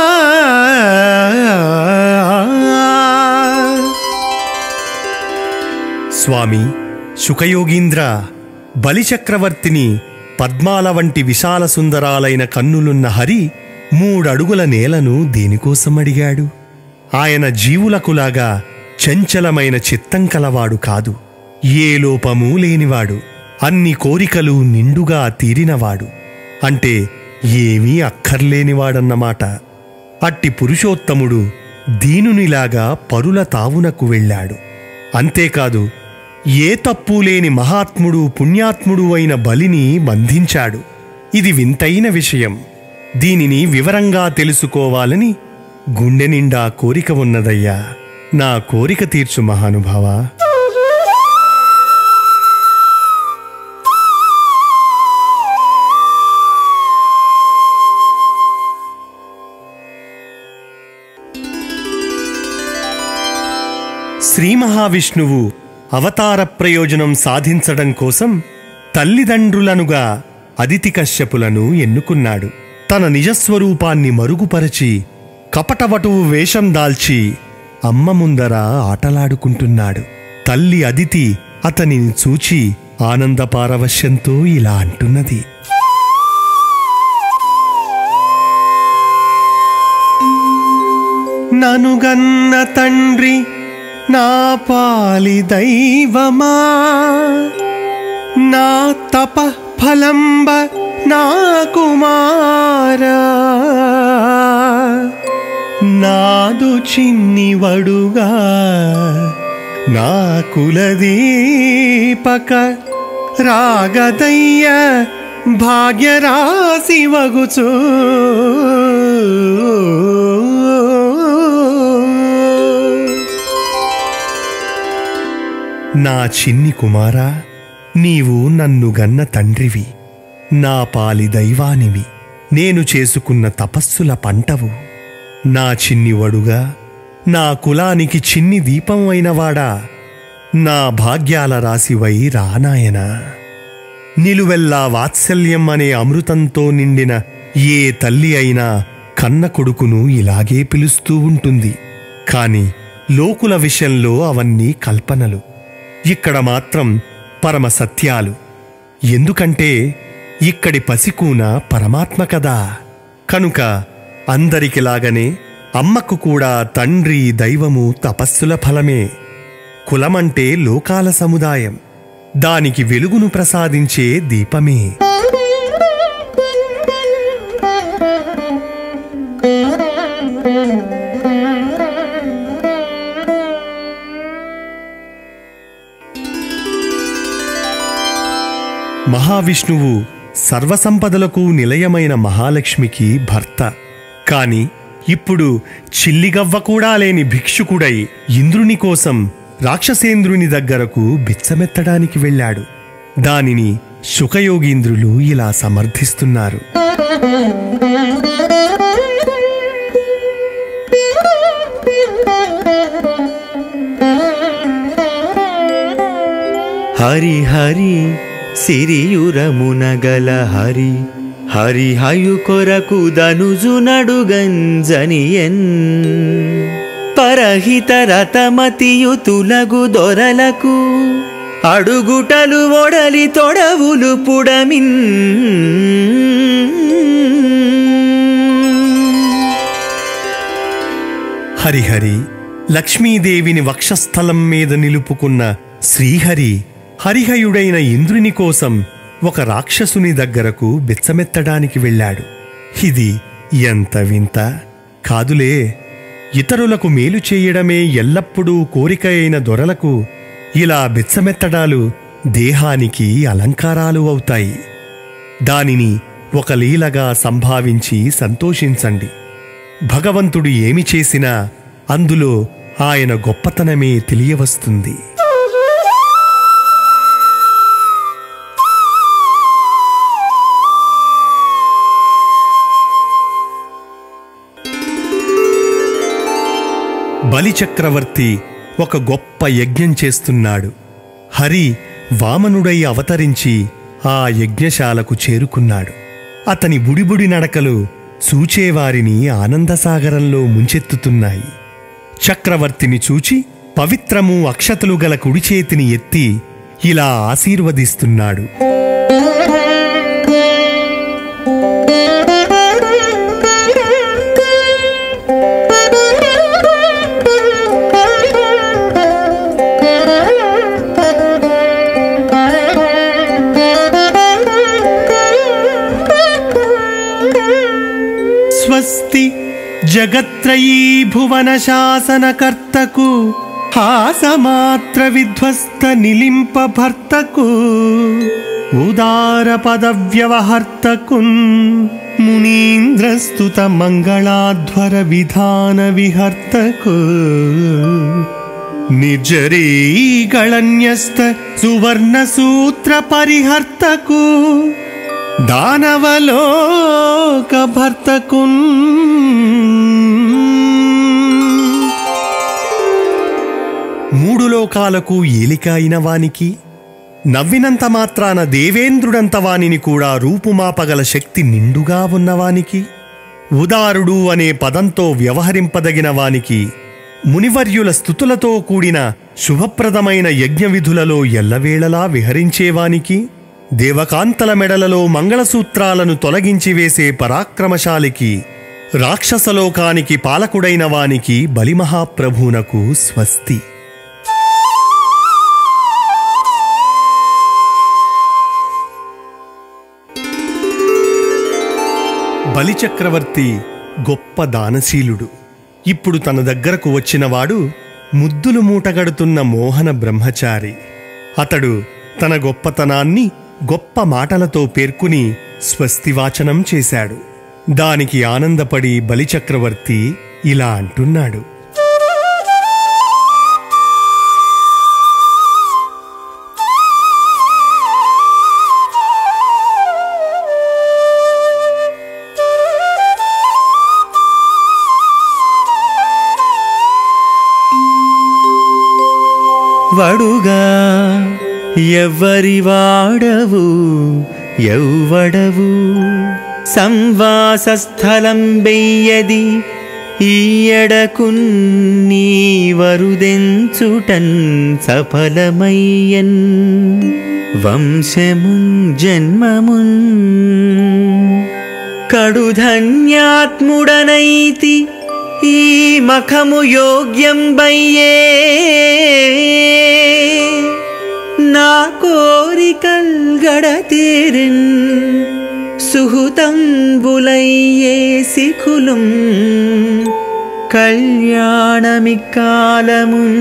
స్వామి శుకయోగీంద్ర బలిచక్రవర్తిని పద్మాల వంటి విశాల సుందరాలైన కన్నులున్న హరి మూడడుగుల నేలను దేనికోసం అడిగాడు ఆయన జీవులకులాగా చంచలమైన చిత్తం కలవాడు కాదు ఏ లోపమూ లేనివాడు అన్ని కోరికలు నిండుగా తీరినవాడు అంటే ఏమీ అక్కర్లేనివాడన్నమాట అట్టి పురుషోత్తముడు దీనునిలాగా పరుల తావునకు వెళ్ళాడు అంతేకాదు ఏ తప్పు లేని మహాత్ముడు పుణ్యాత్ముడు అయిన బలిని బంధించాడు ఇది వింతైన విషయం దీనిని వివరంగా తెలుసుకోవాలని గుండె నిండా కోరిక ఉన్నదయ్యా నా కోరిక తీర్చు మహానుభావా శ్రీ మహావిష్ణువు అవతార ప్రయోజనం సాధించడం కోసం తల్లిదండ్రులనుగా అదితి కశ్యపులను ఎన్నుకున్నాడు తన నిజస్వరూపాన్ని మరుగుపరచి కపటవటువు వేషం దాల్చి అమ్మ ముందర ఆటలాడుకుంటున్నాడు తల్లి అదితి అతనిని చూచి ఆనందపారవశ్యంతో ఇలా అంటున్నది ననుగన్న తండ్రి నా పాలి దైవమా నా తప ఫలంబ నా కుమారా నాదు చిన్నివడుగా నా కులదీపక రాగదయ్య భాగ్యరాశి వగుచూ నా చిన్ని కుమారా నీవు నన్ను గన్న తండ్రివి నా పాలి దైవానివి నేను చేసుకున్న తపస్సుల పంటవు నా చిన్ని వడుగా నా కులానికి చిన్ని దీపం అయినవాడా నా భాగ్యాల రాశివై రానాయనా నిలువెల్లా వాత్సల్యం అనే అమృతంతో నిండిన ఏ తల్లి అయినా కన్న కొడుకును ఇలాగే పిలుస్తూ ఉంటుంది కాని లోకుల విషయంలో అవన్నీ కల్పనలు ఇక్కడ మాత్రం పరమ సత్యాలు ఎందుకంటే ఇక్కడి పసికూన పరమాత్మ కదా కనుక అందరికిలాగనే అమ్మకు కూడా తండ్రి దైవము తపస్సుల ఫలమే కులమంటే లోకాల సముదాయం దానికి వెలుగును ప్రసాదించే దీపమే మహావిష్ణువు సర్వసంపదలకు నిలయమైన మహాలక్ష్మికి భర్త కాని ఇప్పుడు చిల్లిగవ్వ కూడా లేని భిక్షుకుడై ఇంద్రుని కోసం రాక్షసేంద్రుని దగ్గరకు బిచ్చమెత్తడానికి వెళ్ళాడు దానిని శుకయోగీంద్రులు ఇలా సమర్థిస్తున్నారు హరి హరి సిరియురమునగల హరి హరి హయు కొరకు ధనుజు నడుగంజనియన్ పరహిత రతమతియు తులగు దొరలకు అడుగుటలు ఒడలి తొడవులు పుడమిన్ హరిహరి లక్ష్మీదేవిని వక్షస్థలం మీద నిలుపుకున్న శ్రీహరి హరిహయుడైన ఇంద్రుని కోసం ఒక రాక్షసుని దగ్గరకు బిచ్చమెత్తడానికి వెళ్ళాడు ఇది ఎంత వింత కాదులే ఇతరులకు మేలు చేయడమే ఎల్లప్పుడూ కోరిక అయిన దొరలకు ఇలా బిచ్చమెత్తడాలు దేహానికి అలంకారాలు అవుతాయి దానిని ఒక లీలగా సంభావించి సంతోషించండి భగవంతుడు ఏమి చేసినా అందులో ఆయన గొప్పతనమే తెలియవస్తుంది బలిచక్రవర్తి ఒక గొప్ప యజ్ఞం చేస్తున్నాడు హరి వామనుడై అవతరించి ఆ యజ్ఞశాలకు చేరుకున్నాడు అతని బుడిబుడి నడకలు చూచేవారిని ఆనందసాగరంలో ముంచెత్తుతున్నాయి చక్రవర్తిని చూచి పవిత్రము అక్షతలు గల కుడి చేతిని ఎత్తి ఇలా ఆశీర్వదిస్తున్నాడు స్వస్తి జగత్రయీ భువన శాసనకర్తకు హాసమాత్ర విధ్వస్త నిలింప భర్తకు ఉదార పద వ్యవహర్తకున్ మునీంద్రస్తుత మంగళాధ్వర విధాన విహర్తకు నిర్జరీగళన్యస్త సువర్ణ సూత్ర పరిహర్తకు దానవలోక భర్తకున్ మూడు లోకాలకు ఏలిక అయిన వానికి నవ్వినంత మాత్రాన దేవేంద్రుడంత వానిని కూడా రూపుమాపగల శక్తి నిండుగా ఉన్నవానికి ఉదారుడు అనే పదంతో వ్యవహరింపదగిన వానికి మునివర్యుల స్థుతులతో కూడిన శుభప్రదమైన యజ్ఞ విధులలో ఎల్లవేళలా విహరించేవానికి దేవకాంతల మెడలలో మంగళసూత్రాలను తొలగించి వేసే పరాక్రమశాలికి రాక్షసలోకానికి పాలకుడైన వానికి బలిమహాప్రభునకు స్వస్తి బలిచక్రవర్తి గొప్ప దానశీలుడు ఇప్పుడు తన దగ్గరకు వచ్చినవాడు ముద్దులు మూటగడుతున్న మోహన బ్రహ్మచారి అతడు తన గొప్పతనాన్ని గొప్ప మాటలతో పేర్కొని స్వస్తివాచనం చేశాడు దానికి ఆనందపడి బలిచక్రవర్తి ఇలా అంటున్నాడు వడుగా ఎవ్వరి వాడవు ఎవ్వడవు సంవాస స్థలం బెయ్యది ఈయడకు నీ వరుదెంచుటన్ సఫలమయ్యన్ వంశమున్ జన్మమున్ కడుధన్యాత్ముడనైతి ఈ మఖము యోగ్యం బయ్యే నా కోరికల్ గడతీరిన్ సుహృతంబులయ్యే శిఖులం కళ్యాణమికాలమున్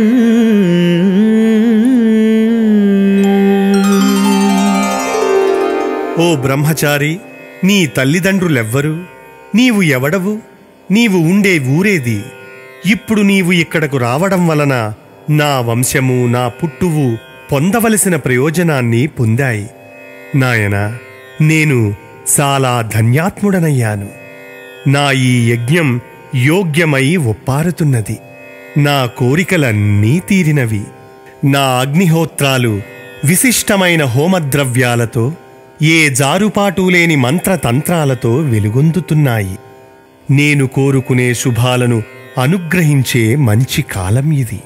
ఓ బ్రహ్మచారి నీ తల్లిదండ్రులెవ్వరు నీవు ఎవడవు నీవు ఉండే ఊరేది ఇప్పుడు నీవు ఇక్కడకు రావడం వలన నా వంశము నా పుట్టువు పొందవలసిన ప్రయోజనాన్ని పొందాయి నాయనా నేను చాలా ధన్యాత్ముడనయ్యాను నా ఈ యజ్ఞం యోగ్యమై ఒప్పారుతున్నది నా కోరికలన్నీ తీరినవి నా అగ్నిహోత్రాలు విశిష్టమైన హోమద్రవ్యాలతో ఏ జారుపాటు లేని మంత్రతంత్రాలతో వెలుగొందుతున్నాయి నేను కోరుకునే శుభాలను అనుగ్రహించే మంచి కాలం ఇది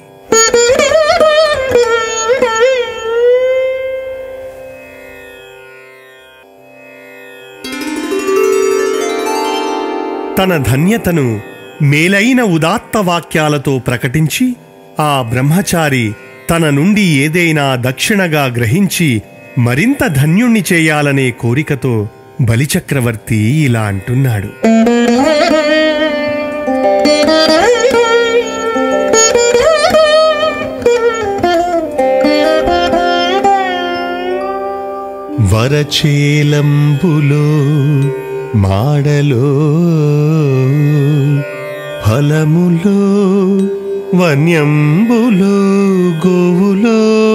తన ధన్యతను మేలైన ఉదాత్త వాక్యాలతో ప్రకటించి ఆ బ్రహ్మచారి తన నుండి ఏదైనా దక్షిణగా గ్రహించి మరింత ధన్యుణ్ణి చేయాలనే కోరికతో బలిచక్రవర్తి ఇలా అంటున్నాడు వరచేలంబులో మాడలో ఫలములో వన్యంబులో గోవులో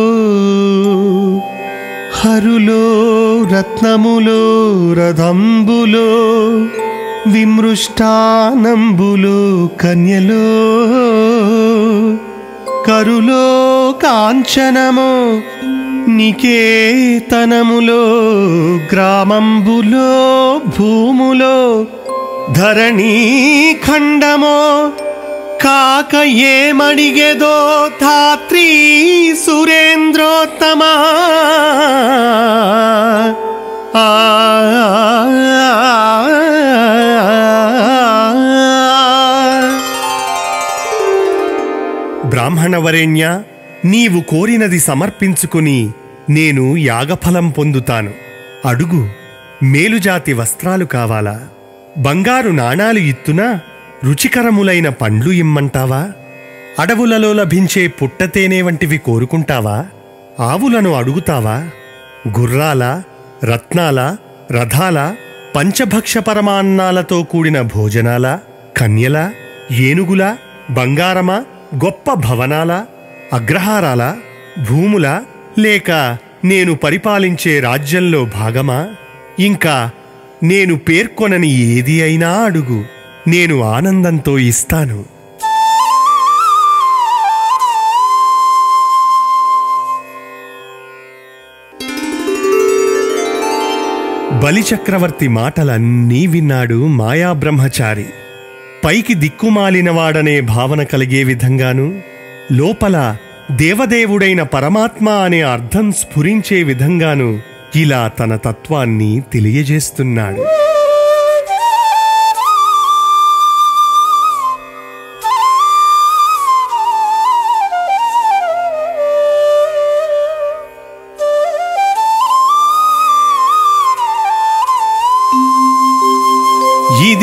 హరులో రత్నములో రథంబులో విమృష్టానంబులో కన్యలో కరులో కాంచనమో నికేతనములో గ్రామంబులో భూములో ధరణీ ఖండమో కాక ఏమడిగెదో ధాత్రీ సురేంద్రోత్తమ ఆ బ్రాహ్మణవరేణ్య నీవు కోరినది సమర్పించుకుని నేను యాగఫలం పొందుతాను అడుగు మేలుజాతి వస్త్రాలు కావాలా బంగారు నాణాలు ఇత్తునా రుచికరములైన పండ్లు ఇమ్మంటావా అడవులలో లభించే పుట్టతేనె వంటివి కోరుకుంటావా ఆవులను అడుగుతావా గుర్రాల రత్నాల రథాల పంచభక్ష పరమాన్నాలతో కూడిన భోజనాల కన్యల ఏనుగుల బంగారమా గొప్ప భవనాల అగ్రహారాల భూముల లేక నేను పరిపాలించే రాజ్యంలో భాగమా ఇంకా నేను పేర్కొనని ఏది అయినా అడుగు నేను ఆనందంతో ఇస్తాను బలిచక్రవర్తి మాటలన్నీ విన్నాడు మాయా బ్రహ్మచారి పైకి దిక్కుమాలినవాడనే భావన కలిగే విధంగాను లోపల దేవదేవుడైన పరమాత్మ అనే అర్థం స్ఫురించే విధంగాను ఇలా తన తత్వాన్ని తెలియజేస్తున్నాడు ఈ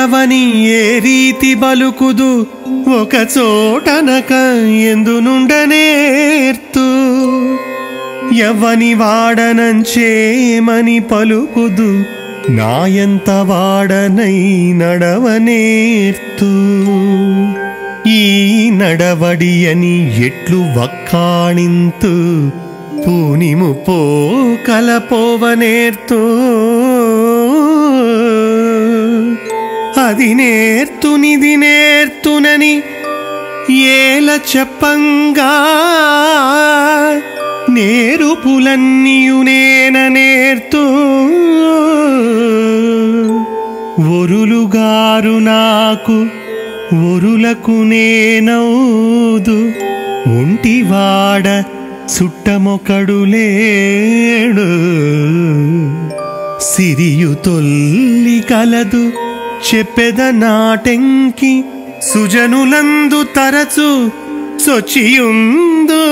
ఎల్లవని ఏ రీతి బలుకుదు ఒక చోటనక ఎందునుండనేర్తు ఎవని వాడనంచేమని పలుకుదు నాయంత వాడనై నడవనేర్తు ఈ నడవడి అని ఎట్లు వక్కాణింతు పూనిము పో కలపోవనేర్తు అది నేర్తునిది నేర్తునని ఏల చెప్పంగా నేరుపులన్నీయునేన నేర్తూ ఒరులుగారు నాకు ఒరులకు నేనౌదు ఒంటివాడ సుట్టమొకడు లేడు సిరియు తొల్లి కలదు చెప్పెద నాటెంకి సుజనులందు తరచు సొచియుందు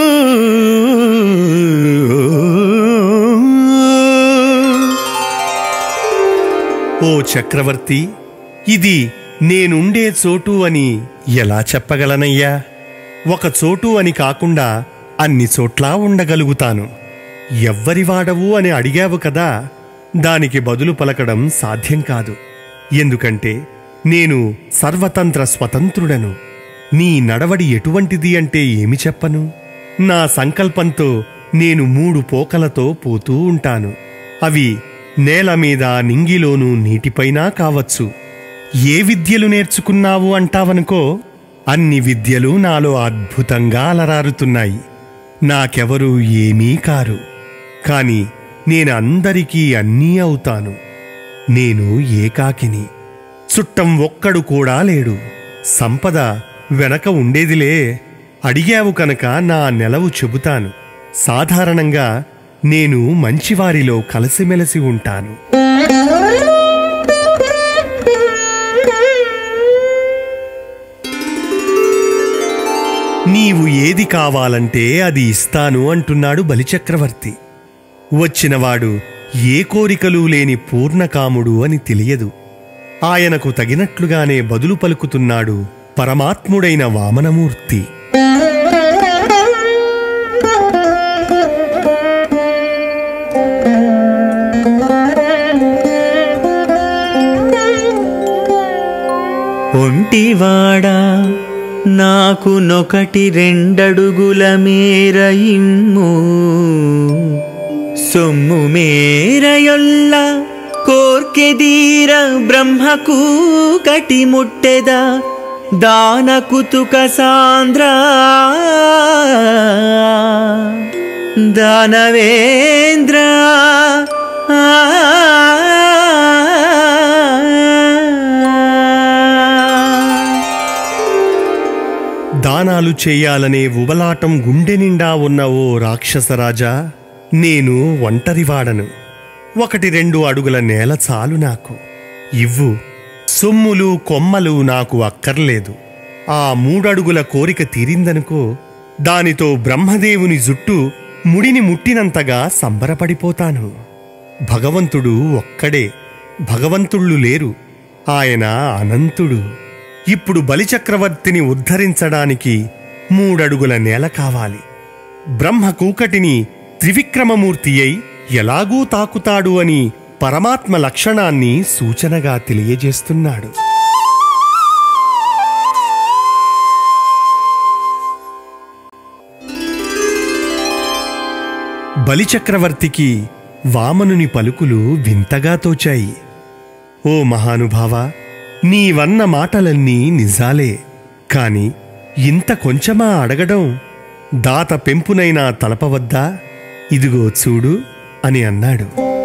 ఓ చక్రవర్తి ఇది నేనుండే చోటు అని ఎలా చెప్పగలనయ్యా ఒక చోటు అని కాకుండా అన్ని చోట్లా ఉండగలుగుతాను ఎవ్వరి వాడవు అని అడిగావు కదా దానికి బదులు పలకడం సాధ్యం కాదు ఎందుకంటే నేను సర్వతంత్ర స్వతంత్రుడను నీ నడవడి ఎటువంటిది అంటే ఏమి చెప్పను నా సంకల్పంతో నేను మూడు పోకలతో పోతూ ఉంటాను అవి నేల మీద నింగిలోనూ నీటిపైనా కావచ్చు ఏ విద్యలు నేర్చుకున్నావు అంటావనుకో అన్ని విద్యలు నాలో అద్భుతంగా అలరారుతున్నాయి నాకెవరూ ఏమీ కారు కాని నేను అందరికీ అన్నీ అవుతాను నేను ఏకాకిని చుట్టం ఒక్కడు కూడా లేడు సంపద వెనక ఉండేదిలే అడిగావు కనుక నా నెలవు చెబుతాను సాధారణంగా నేను మంచివారిలో కలిసిమెలిసి ఉంటాను నీవు ఏది కావాలంటే అది ఇస్తాను అంటున్నాడు బలిచక్రవర్తి వచ్చినవాడు ఏ కోరికలు లేని పూర్ణకాముడు అని తెలియదు ఆయనకు తగినట్లుగానే బదులు పలుకుతున్నాడు పరమాత్ముడైన వామనమూర్తి ఒంటివాడా నాకు నొకటి రెండడుగుల మేర ఇమ్ము సొమ్ము మేరయొల్ల కోర్కెదీర బ్రహ్మకు కటి ముట్టెద దాన కుతుక సాంద్ర దానవేంద్ర దానాలు చేయాలనే ఉబలాటం గుండె నిండా ఉన్న ఓ రాక్షసరాజా నేను ఒంటరివాడను ఒకటి రెండు అడుగుల నేల చాలు నాకు ఇవ్వు సొమ్ములు కొమ్మలు నాకు అక్కర్లేదు ఆ మూడడుగుల కోరిక తీరిందనుకో దానితో బ్రహ్మదేవుని జుట్టు ముడిని ముట్టినంతగా సంబరపడిపోతాను భగవంతుడు ఒక్కడే భగవంతుళ్ళు లేరు ఆయన అనంతుడు ఇప్పుడు బలిచక్రవర్తిని ఉద్ధరించడానికి మూడడుగుల నేల కావాలి బ్రహ్మ కూకటిని త్రివిక్రమమూర్తి అయి ఎలాగూ తాకుతాడు అని పరమాత్మ లక్షణాన్ని సూచనగా తెలియజేస్తున్నాడు బలిచక్రవర్తికి వామనుని పలుకులు వింతగా తోచాయి ఓ మహానుభావ నీవన్న మాటలన్నీ నిజాలే కాని ఇంత కొంచెమా అడగడం దాత పెంపునైనా తలపవద్దా ఇదిగో చూడు అని అన్నాడు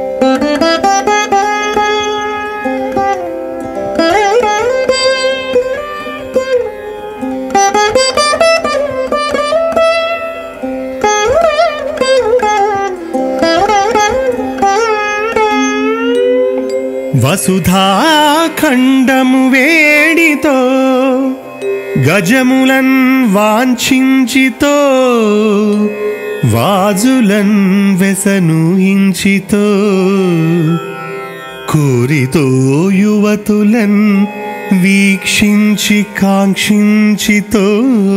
వసుధాఖండము వేడితో గజములన్ వాంఛించితో వాజులన్ వెసనూహించితో కోరితో యువతులన్ వీక్షించి కాంక్షించితో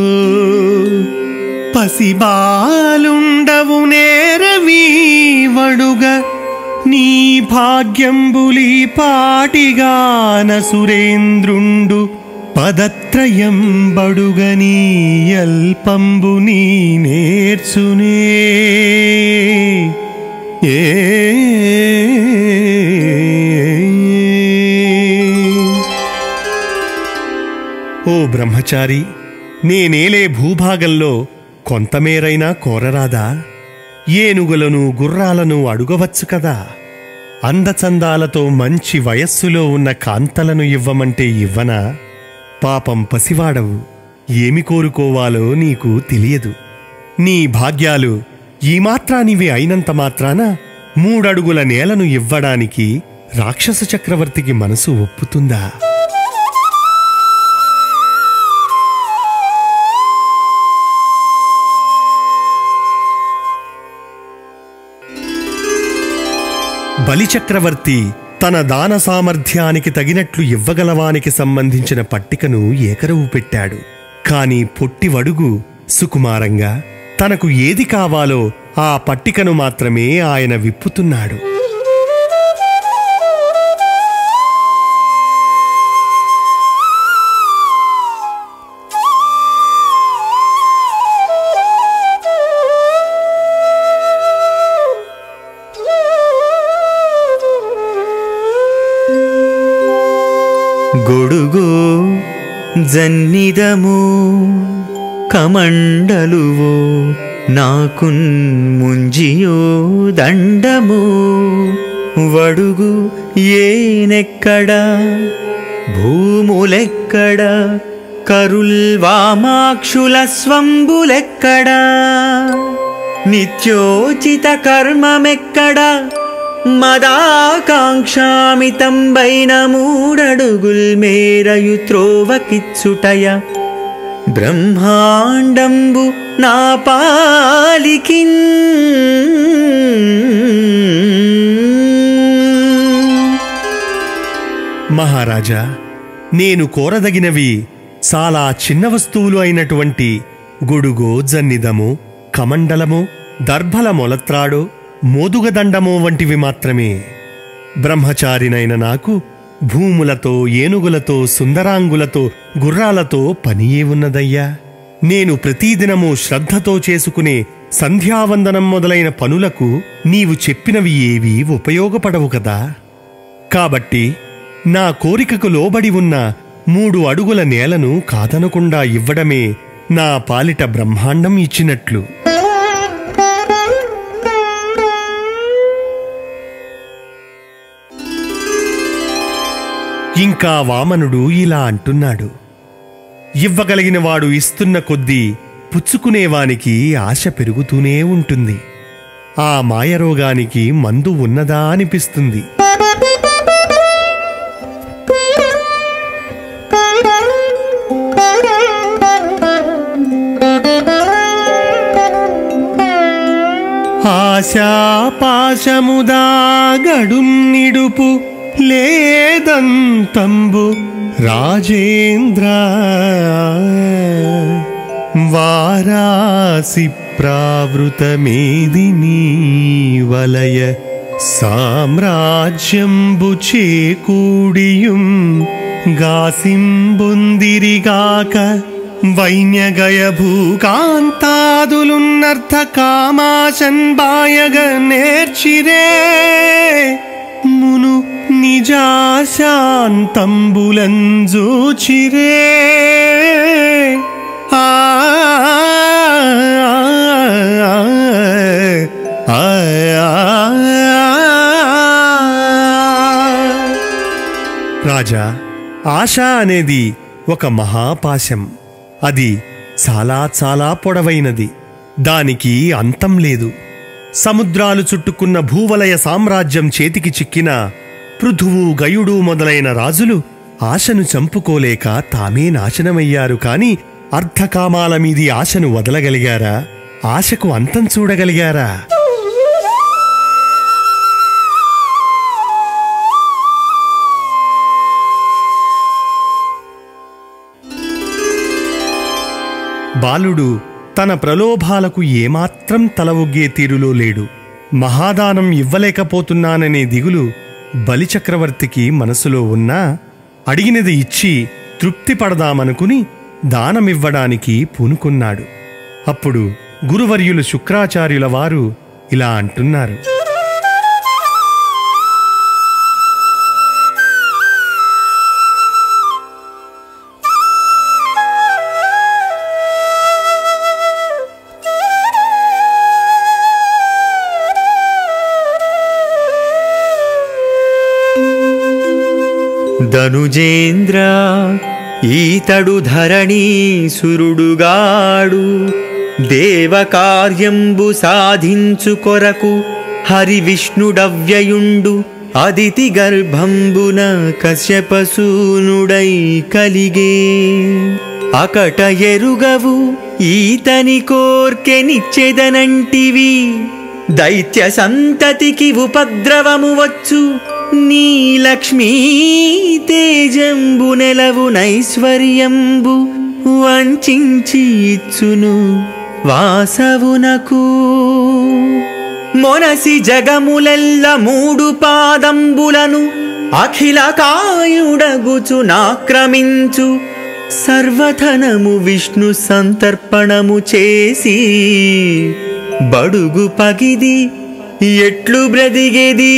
పసిబాలుండవు నేరవీవడుగ నీ భాగ్యంబులి పాటిగాన సురేంద్రుండు పదత్రయం బడుగని అల్పంబు నీ నేర్చునే ఏ ఓ బ్రహ్మచారి నేనేలే భూభాగంలో కొంతమేరైనా కోరరాదా ఏనుగులను గుర్రాలను అడుగవచ్చు కదా అందచందాలతో మంచి వయస్సులో ఉన్న కాంతలను ఇవ్వమంటే ఇవ్వనా పాపం పసివాడవు ఏమి కోరుకోవాలో నీకు తెలియదు నీ భాగ్యాలు ఈ మాత్రానివి అయినంత మాత్రాన మూడడుగుల నేలను ఇవ్వడానికి రాక్షస చక్రవర్తికి మనసు ఒప్పుతుందా బలిచక్రవర్తి తన దాన సామర్థ్యానికి తగినట్లు ఇవ్వగలవానికి సంబంధించిన పట్టికను ఏకరవు పెట్టాడు కాని పొట్టివడుగు సుకుమారంగా తనకు ఏది కావాలో ఆ పట్టికను మాత్రమే ఆయన విప్పుతున్నాడు గొడుగో జన్నిదము కమండలువో నాకున్ ముంజియో దండము వడుగు ఏనెక్కడ భూములెక్కడ కరుల్వామాక్షుల స్వంబులెక్కడ నిత్యోచిత కర్మమెక్కడ మదాకాంక్షామితంబైన మూడడుగుల్ మేరయు త్రోవకిచ్చుటయ బ్రహ్మాండంబు నా పాలికిన్ మహారాజా నేను కోరదగినవి చాలా చిన్న వస్తువులు అయినటువంటి గొడుగో జన్నిదము కమండలము దర్భల మొలత్రాడు మోదుగదండము వంటివి మాత్రమే బ్రహ్మచారినైన నాకు భూములతో ఏనుగులతో సుందరాంగులతో గుర్రాలతో పనియే ఉన్నదయ్యా నేను ప్రతిదినము శ్రద్ధతో చేసుకునే సంధ్యావందనం మొదలైన పనులకు నీవు చెప్పినవి ఏవీ ఉపయోగపడవు కదా కాబట్టి నా కోరికకు లోబడి ఉన్న మూడు అడుగుల నేలను కాదనకుండా ఇవ్వడమే నా పాలిట బ్రహ్మాండం ఇచ్చినట్లు ఇంకా వామనుడు ఇలా అంటున్నాడు ఇవ్వగలిగిన వాడు ఇస్తున్న కొద్దీ పుచ్చుకునేవానికి ఆశ పెరుగుతూనే ఉంటుంది ఆ మాయరోగానికి మందు ఉన్నదా అనిపిస్తుంది ఆశాపాశముదాగడున్నిడుపు లేదంతంబు రాజేంద్ర వారాసి ప్రావృతమేది నీ వలయ సామ్రాజ్యంబు చేకూడియుం గాసింబుందిరిగాక వైన్యగయ భూకాంతాదులున్నర్థ కామాశన్ బాయగ నేర్చిరే మును నిజాశాంతంబులంజూచిరే ఆ ఆ, రాజా ఆశ అనేది ఒక మహాపాశం అది చాలా చాలా పొడవైనది దానికి అంతం లేదు సముద్రాలు చుట్టుకున్న భూవలయ సామ్రాజ్యం చేతికి చిక్కిన పృథువు గయుడు మొదలైన రాజులు ఆశను చంపుకోలేక తామే నాశనమయ్యారు కాని అర్ధకామాల మీది ఆశను వదలగలిగారా ఆశకు అంతం చూడగలిగారా బాలుడు తన ప్రలోభాలకు ఏమాత్రం తల ఒగ్గే తీరులో లేడు మహాదానం ఇవ్వలేకపోతున్నాననే దిగులు బలిచక్రవర్తికి మనసులో ఉన్నా అడిగినది ఇచ్చి తృప్తి పడదామనుకుని దానమివ్వడానికి పూనుకున్నాడు అప్పుడు గురువర్యులు శుక్రాచార్యుల వారు ఇలా అంటున్నారు ధనుజేంద్ర ఈతడు ధరణీ సురుడుగాడు దేవకార్యంబు సాధించు కొరకు హరి విష్ణుడవ్యయుండు అదితి గర్భంబున కశ్యపసూనుడై కలిగే అకట ఎరుగవు ఈతని కోర్కెనిచ్చెదనంటివి దైత్య సంతతికి ఉపద్రవము వచ్చు నీ లక్ష్మీ తేజంబు నెలవు నైశ్వర్యంబు వంచించి ఇచ్చును వాసవునకు మొనసి జగములెల్ల మూడు పాదంబులను అఖిల కాయుడగుచు నాక్రమించు సర్వధనము విష్ణు సంతర్పణము చేసి బడుగు పగిది ఎట్లు బ్రదిగేది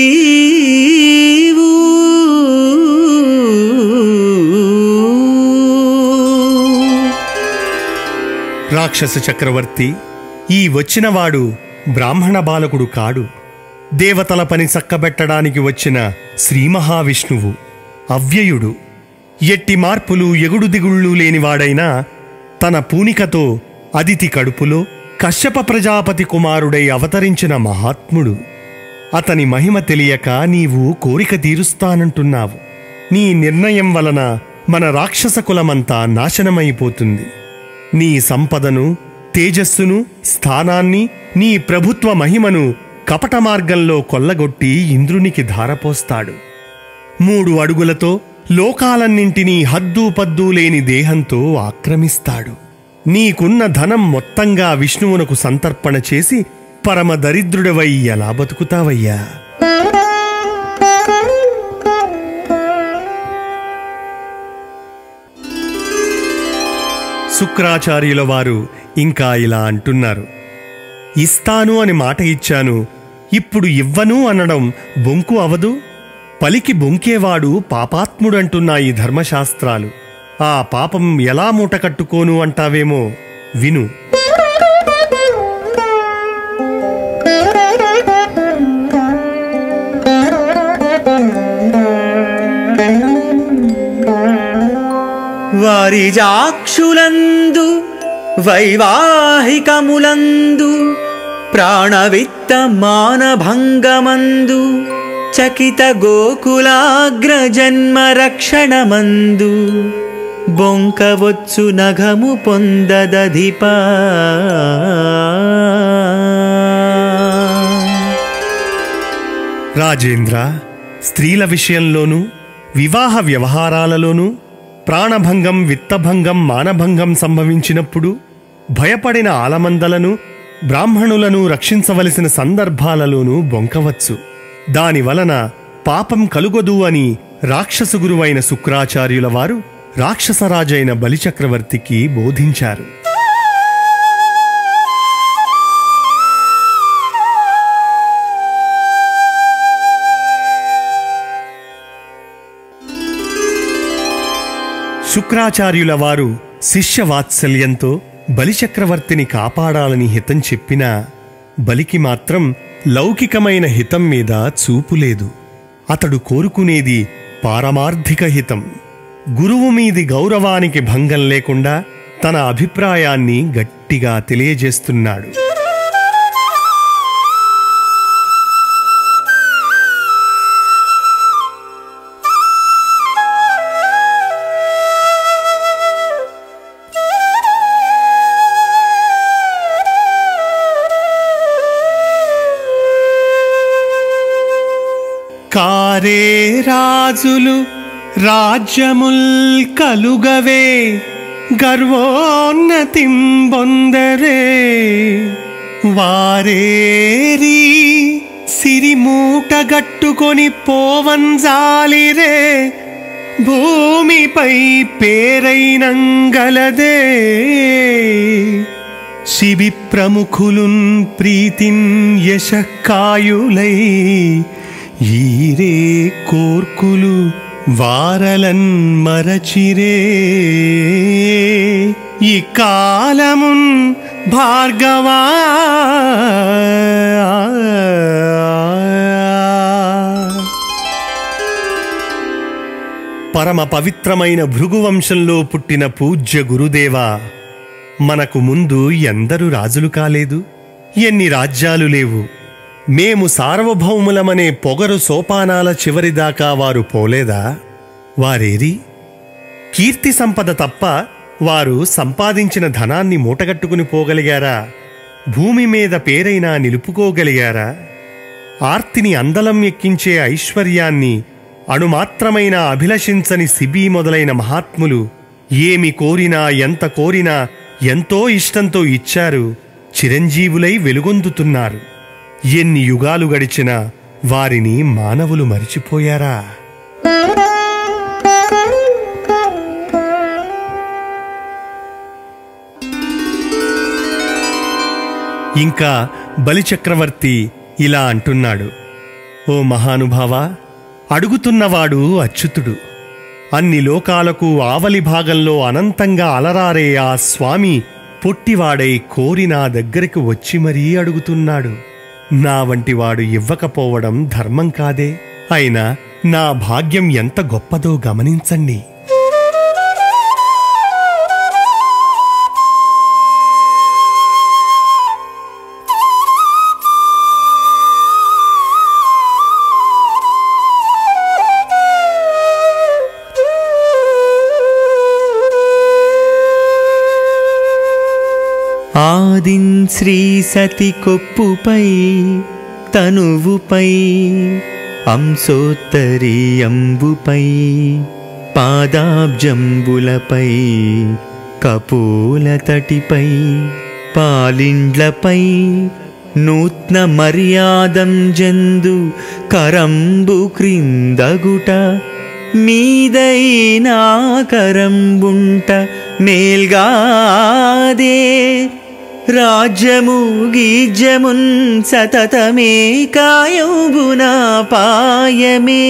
రాక్షస చక్రవర్తి ఈ వచ్చినవాడు బ్రాహ్మణ బాలకుడు కాడు దేవతల పని చక్కబెట్టడానికి వచ్చిన శ్రీ మహావిష్ణువు అవ్యయుడు ఎట్టి మార్పులు ఎగుడు దిగుళ్ళు లేనివాడైనా తన పూనికతో అదితి కడుపులో కశ్యప ప్రజాపతి కుమారుడై అవతరించిన మహాత్ముడు అతని మహిమ తెలియక నీవు కోరిక తీరుస్తానంటున్నావు నీ నిర్ణయం వలన మన రాక్షస కులమంతా నాశనమైపోతుంది నీ సంపదను తేజస్సును స్థానాన్ని నీ ప్రభుత్వ మహిమను కపట మార్గంలో కొల్లగొట్టి ఇంద్రునికి ధారపోస్తాడు మూడు అడుగులతో లోకాలన్నింటినీ హద్దు పద్దు లేని దేహంతో ఆక్రమిస్తాడు నీకున్న ధనం మొత్తంగా విష్ణువునకు సంతర్పణ చేసి పరమ దరిద్రుడవై ఎలా బతుకుతావయ్యా శుక్రాచార్యుల వారు ఇంకా ఇలా అంటున్నారు ఇస్తాను అని మాట ఇచ్చాను ఇప్పుడు ఇవ్వను అనడం బొంకు అవదు పలికి బొంకేవాడు పాపాత్ముడంటున్నా ఈ ధర్మశాస్త్రాలు ఆ పాపం ఎలా మూట కట్టుకోను అంటావేమో విను వారి జాక్షులందు వైవాహికములందు ప్రాణవిత్త మానభంగమందు చకిత గోకులాగ్ర జన్మ రక్షణమందు బొంకవచ్చు నఘము పొందదధిపా రాజేంద్ర స్త్రీల విషయంలోనూ వివాహ వ్యవహారాలలోనూ ప్రాణభంగం విత్తభంగం మానభంగం సంభవించినప్పుడు భయపడిన ఆలమందలను బ్రాహ్మణులను రక్షించవలసిన సందర్భాలలోనూ బొంకవచ్చు దానివలన పాపం కలుగదు అని రాక్షస గురువైన శుక్రాచార్యుల వారు రాక్షసరాజైన బలిచక్రవర్తికి బోధించారు శుక్రాచార్యుల వారు శిష్య వాత్సల్యంతో బలిచక్రవర్తిని కాపాడాలని హితం చెప్పినా బలికి మాత్రం లౌకికమైన హితం మీద చూపు లేదు అతడు కోరుకునేది పారమార్థిక హితం గురువు మీది గౌరవానికి భంగం లేకుండా తన అభిప్రాయాన్ని గట్టిగా తెలియజేస్తున్నాడు కారే రాజులు రాజ్యముల్ కలుగవే గర్వోన్నతిం బొందరే వారేరి సిరిమూటగట్టుకొని పోవంజాలిరే భూమిపై పేరైనంగలదే శిబి ప్రముఖులున్ ప్రీతిన్ యశకాయులై ఈరే కోర్కులు వారలన్ మరచిరే ఈ కాలమున్ భార్గవా పరమ పవిత్రమైన భృగువంశంలో పుట్టిన పూజ్య గురుదేవా మనకు ముందు ఎందరు రాజులు కాలేదు ఎన్ని రాజ్యాలు లేవు మేము సార్వభౌములమనే పొగరు సోపానాల చివరిదాకా వారు పోలేదా వారేరి కీర్తి సంపద తప్ప వారు సంపాదించిన ధనాన్ని మూటగట్టుకుని పోగలిగారా భూమి మీద పేరైనా నిలుపుకోగలిగారా ఆర్తిని అందలం ఎక్కించే ఐశ్వర్యాన్ని అణుమాత్రమైన అభిలషించని సిబి మొదలైన మహాత్ములు ఏమి కోరినా ఎంత కోరినా ఎంతో ఇష్టంతో ఇచ్చారు చిరంజీవులై వెలుగొందుతున్నారు ఎన్ని యుగాలు గడిచినా వారిని మానవులు మరిచిపోయారా ఇంకా బలిచక్రవర్తి ఇలా అంటున్నాడు ఓ మహానుభావా అడుగుతున్నవాడు అచ్యుతుడు అన్ని లోకాలకు ఆవలి భాగంలో అనంతంగా అలరారే ఆ స్వామి పొట్టివాడై కోరి నా దగ్గరికి వచ్చి మరీ అడుగుతున్నాడు నా వంటి వాడు ఇవ్వకపోవడం ధర్మం కాదే అయినా నా భాగ్యం ఎంత గొప్పదో గమనించండి ఆదిన్ శ్రీ సతి కొప్పుపై తనువుపై అంశోత్తరీయంబుపై పాదాబ్జంబులపై కపోల తటిపై పాలిండ్లపై నూత్న మర్యాదం జందు కరంబు క్రిందగుట మీదైనా కరంబుంట మేల్గాదే రాజ్యము గీజ్యమున్ సతతమే కాయంబునా పాయమే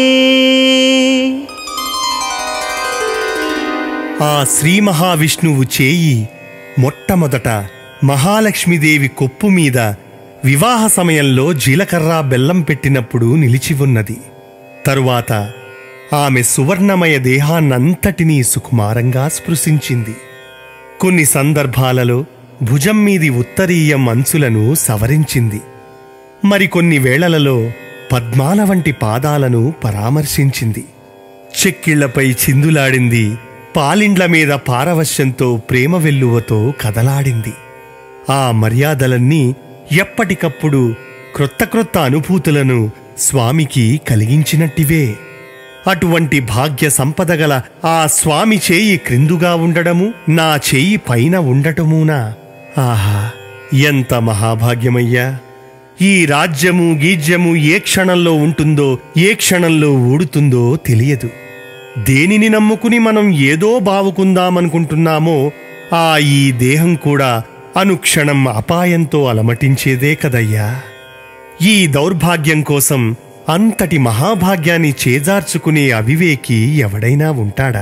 ఆ శ్రీ మహావిష్ణువు చేయి మొట్టమొదట మహాలక్ష్మీదేవి కొప్పు మీద వివాహ సమయంలో జీలకర్ర బెల్లం పెట్టినప్పుడు నిలిచి ఉన్నది తరువాత ఆమె సువర్ణమయ దేహాన్నంతటినీ సుకుమారంగా స్పృశించింది కొన్ని సందర్భాలలో భుజం మీది ఉత్తరీయం అంచులను సవరించింది మరికొన్ని వేళలలో పద్మాల వంటి పాదాలను పరామర్శించింది చెక్కిళ్లపై చిందులాడింది పాలిండ్ల మీద పారవశ్యంతో ప్రేమ వెల్లువతో కదలాడింది ఆ మర్యాదలన్నీ ఎప్పటికప్పుడు క్రొత్త క్రొత్త అనుభూతులను స్వామికి కలిగించినట్టివే అటువంటి భాగ్య సంపద గల ఆ స్వామి చేయి క్రిందుగా ఉండడము నా చేయి పైన ఉండటమునా ఆహా ఎంత మహాభాగ్యమయ్యా ఈ రాజ్యము గీజ్యము ఏ క్షణంలో ఉంటుందో ఏ క్షణంలో ఊడుతుందో తెలియదు దేనిని నమ్ముకుని మనం ఏదో బావుకుందామనుకుంటున్నామో ఆ ఈ దేహం కూడా అనుక్షణం అపాయంతో అలమటించేదే కదయ్యా ఈ దౌర్భాగ్యం కోసం అంతటి మహాభాగ్యాన్ని చేజార్చుకునే అవివేకి ఎవడైనా ఉంటాడా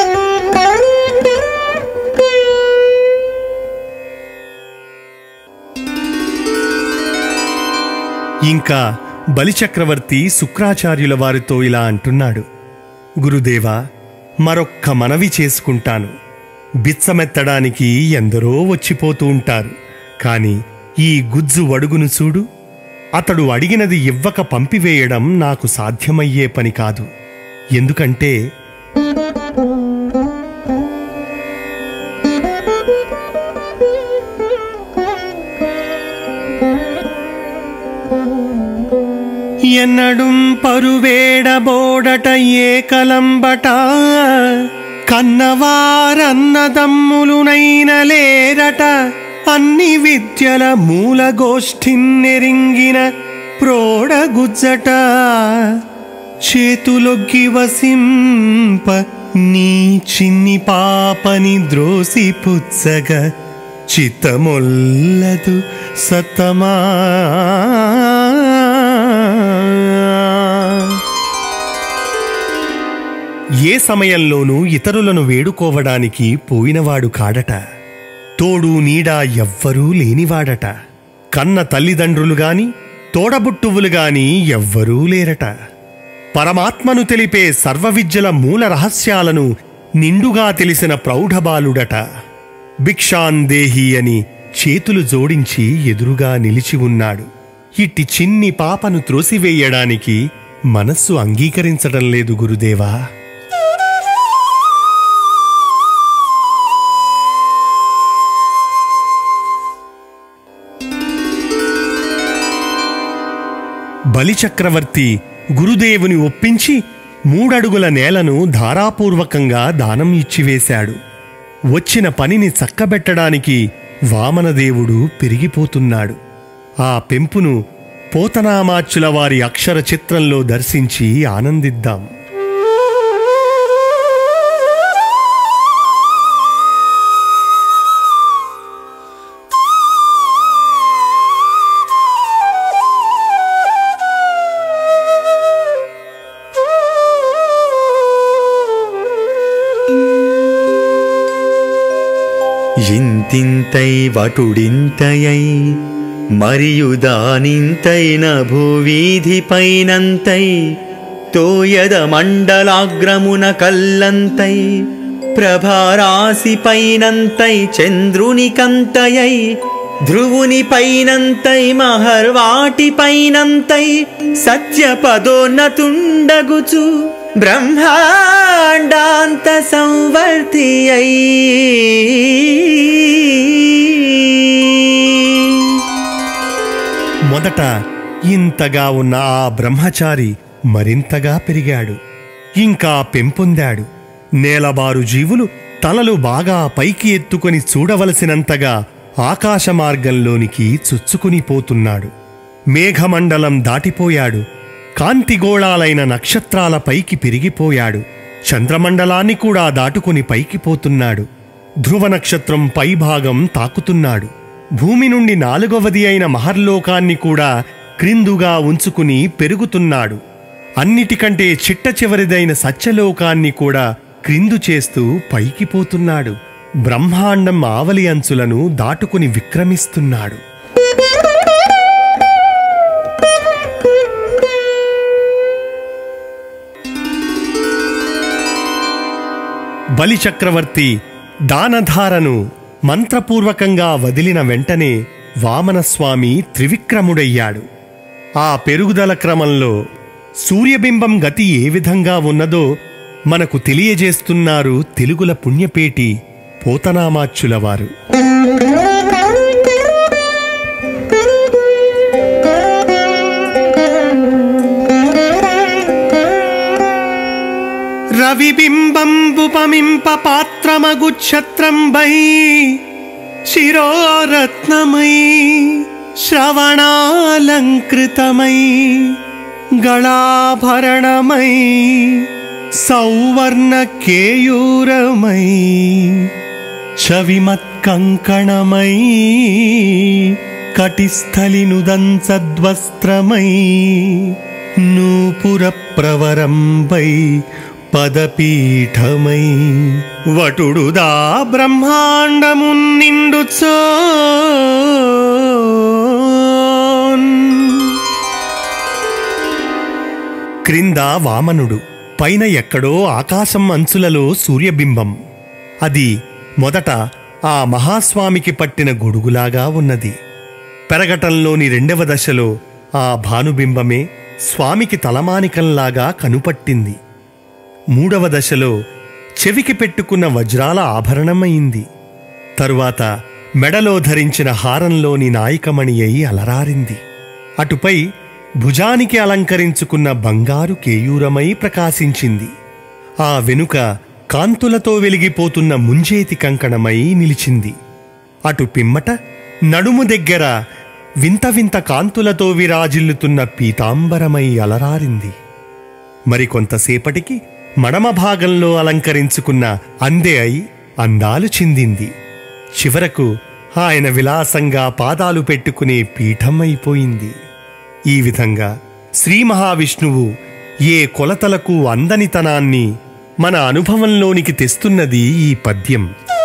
ఇంకా బలిచక్రవర్తి శుక్రాచార్యుల వారితో ఇలా అంటున్నాడు గురుదేవా మరొక్క మనవి చేసుకుంటాను బిచ్చమెత్తడానికి ఎందరో వచ్చిపోతూ ఉంటారు కాని ఈ గుజ్జు వడుగును చూడు అతడు అడిగినది ఇవ్వక పంపివేయడం నాకు సాధ్యమయ్యే పని కాదు ఎందుకంటే ఎన్నడుం పరువేడబోడట ఏ కలంబట కన్నవారన్నదమ్ములునైన లేరట అన్ని విద్యల మూలగోష్ఠిన్నెరింగిన ప్రోడగుజ్జట చేతులొగ్గి వసింప నీ చిన్ని పాపని ద్రోసి పుచ్చగ చిత్తమొల్లదు సతమా ఏ సమయంలోనూ ఇతరులను వేడుకోవడానికి పోయినవాడు కాడట తోడు నీడ ఎవ్వరూ లేనివాడట కన్న తల్లిదండ్రులు గాని తోడబుట్టువులు గాని ఎవ్వరూ లేరట పరమాత్మను తెలిపే సర్వవిద్యల మూల రహస్యాలను నిండుగా తెలిసిన ప్రౌఢబాలుడట భిక్షాందేహి అని చేతులు జోడించి ఎదురుగా నిలిచి ఉన్నాడు ఇట్టి చిన్ని పాపను త్రోసివేయడానికి మనస్సు అంగీకరించటం లేదు గురుదేవా బలిచక్రవర్తి గురుదేవుని ఒప్పించి మూడడుగుల నేలను ధారాపూర్వకంగా దానం ఇచ్చివేశాడు వచ్చిన పనిని చక్కబెట్టడానికి వామనదేవుడు పెరిగిపోతున్నాడు ఆ పెంపును పోతనామాచ్యుల వారి అక్షర చిత్రంలో దర్శించి ఆనందిద్దాం ఇంతింతై వటుడింతయై మరియు దానింతైన భూవీధిపైనంతై తోయద మండలాగ్రమున కల్లంతై ప్రభారాశిపైనంతై చంద్రునికంతయై ధ్రువుని పైనంతై మహర్వాటిపైనంతై సత్యపదోన్నతుండగుచు బ్రహ్మాండాంత సంవర్తి మొదట ఇంతగా ఉన్న ఆ బ్రహ్మచారి మరింతగా పెరిగాడు ఇంకా పెంపొందాడు నేలబారు జీవులు తలలు బాగా పైకి ఎత్తుకొని చూడవలసినంతగా ఆకాశ మార్గంలోనికి చొచ్చుకుని పోతున్నాడు మేఘమండలం దాటిపోయాడు కాంతిగోళాలైన నక్షత్రాల పైకి పెరిగిపోయాడు చంద్రమండలాన్ని కూడా దాటుకుని పైకి పోతున్నాడు ధ్రువ నక్షత్రం పైభాగం తాకుతున్నాడు భూమి నుండి నాలుగవది అయిన మహర్లోకాన్ని కూడా క్రిందుగా ఉంచుకుని పెరుగుతున్నాడు అన్నిటికంటే చిట్ట చివరిదైన సత్యలోకాన్ని కూడా క్రిందు చేస్తూ పైకి పోతున్నాడు బ్రహ్మాండం ఆవలి అంచులను దాటుకుని విక్రమిస్తున్నాడు బలిచక్రవర్తి దానధారను మంత్రపూర్వకంగా వదిలిన వెంటనే వామనస్వామి త్రివిక్రముడయ్యాడు ఆ పెరుగుదల క్రమంలో సూర్యబింబం గతి ఏ విధంగా ఉన్నదో మనకు తెలియజేస్తున్నారు తెలుగుల పుణ్యపేటి పోతనామాచ్యుల వారు రవిబింబంబుపమింప పాత్రమగుఛత్రంబై శిరోరత్నమై శ్రవణాలంకృతమై గళాభరణమై సౌవర్ణ కేయూరమై చవిమత్కంకణమై కటిస్థలినుదంసద్వస్త్రమై నూపుర ప్రవరంబై పదపీఠమై వటుడుదా బ్రహ్మాండము నిండుచో క్రింద వామనుడు పైన ఎక్కడో ఆకాశం అంచులలో సూర్యబింబం అది మొదట ఆ మహాస్వామికి పట్టిన గొడుగులాగా ఉన్నది పెరగటంలోని రెండవ దశలో ఆ భానుబింబమే స్వామికి తలమానికంలాగా కనుపట్టింది మూడవ దశలో చెవికి పెట్టుకున్న వజ్రాల ఆభరణమైంది తరువాత మెడలో ధరించిన హారంలోని నాయికమణి అయి అలరారింది అటుపై భుజానికి అలంకరించుకున్న బంగారు కేయూరమై ప్రకాశించింది ఆ వెనుక కాంతులతో వెలిగిపోతున్న ముంజేతి కంకణమై నిలిచింది అటు పిమ్మట నడుము దగ్గర వింత వింత కాంతులతో విరాజిల్లుతున్న పీతాంబరమై అలరారింది మరికొంతసేపటికి మడమ భాగంలో అలంకరించుకున్న అందే అయి అందాలు చిందింది చివరకు ఆయన విలాసంగా పాదాలు పెట్టుకునే పీఠం అయిపోయింది ఈ విధంగా శ్రీ మహావిష్ణువు ఏ కొలతలకు అందనితనాన్ని మన అనుభవంలోనికి తెస్తున్నది ఈ పద్యం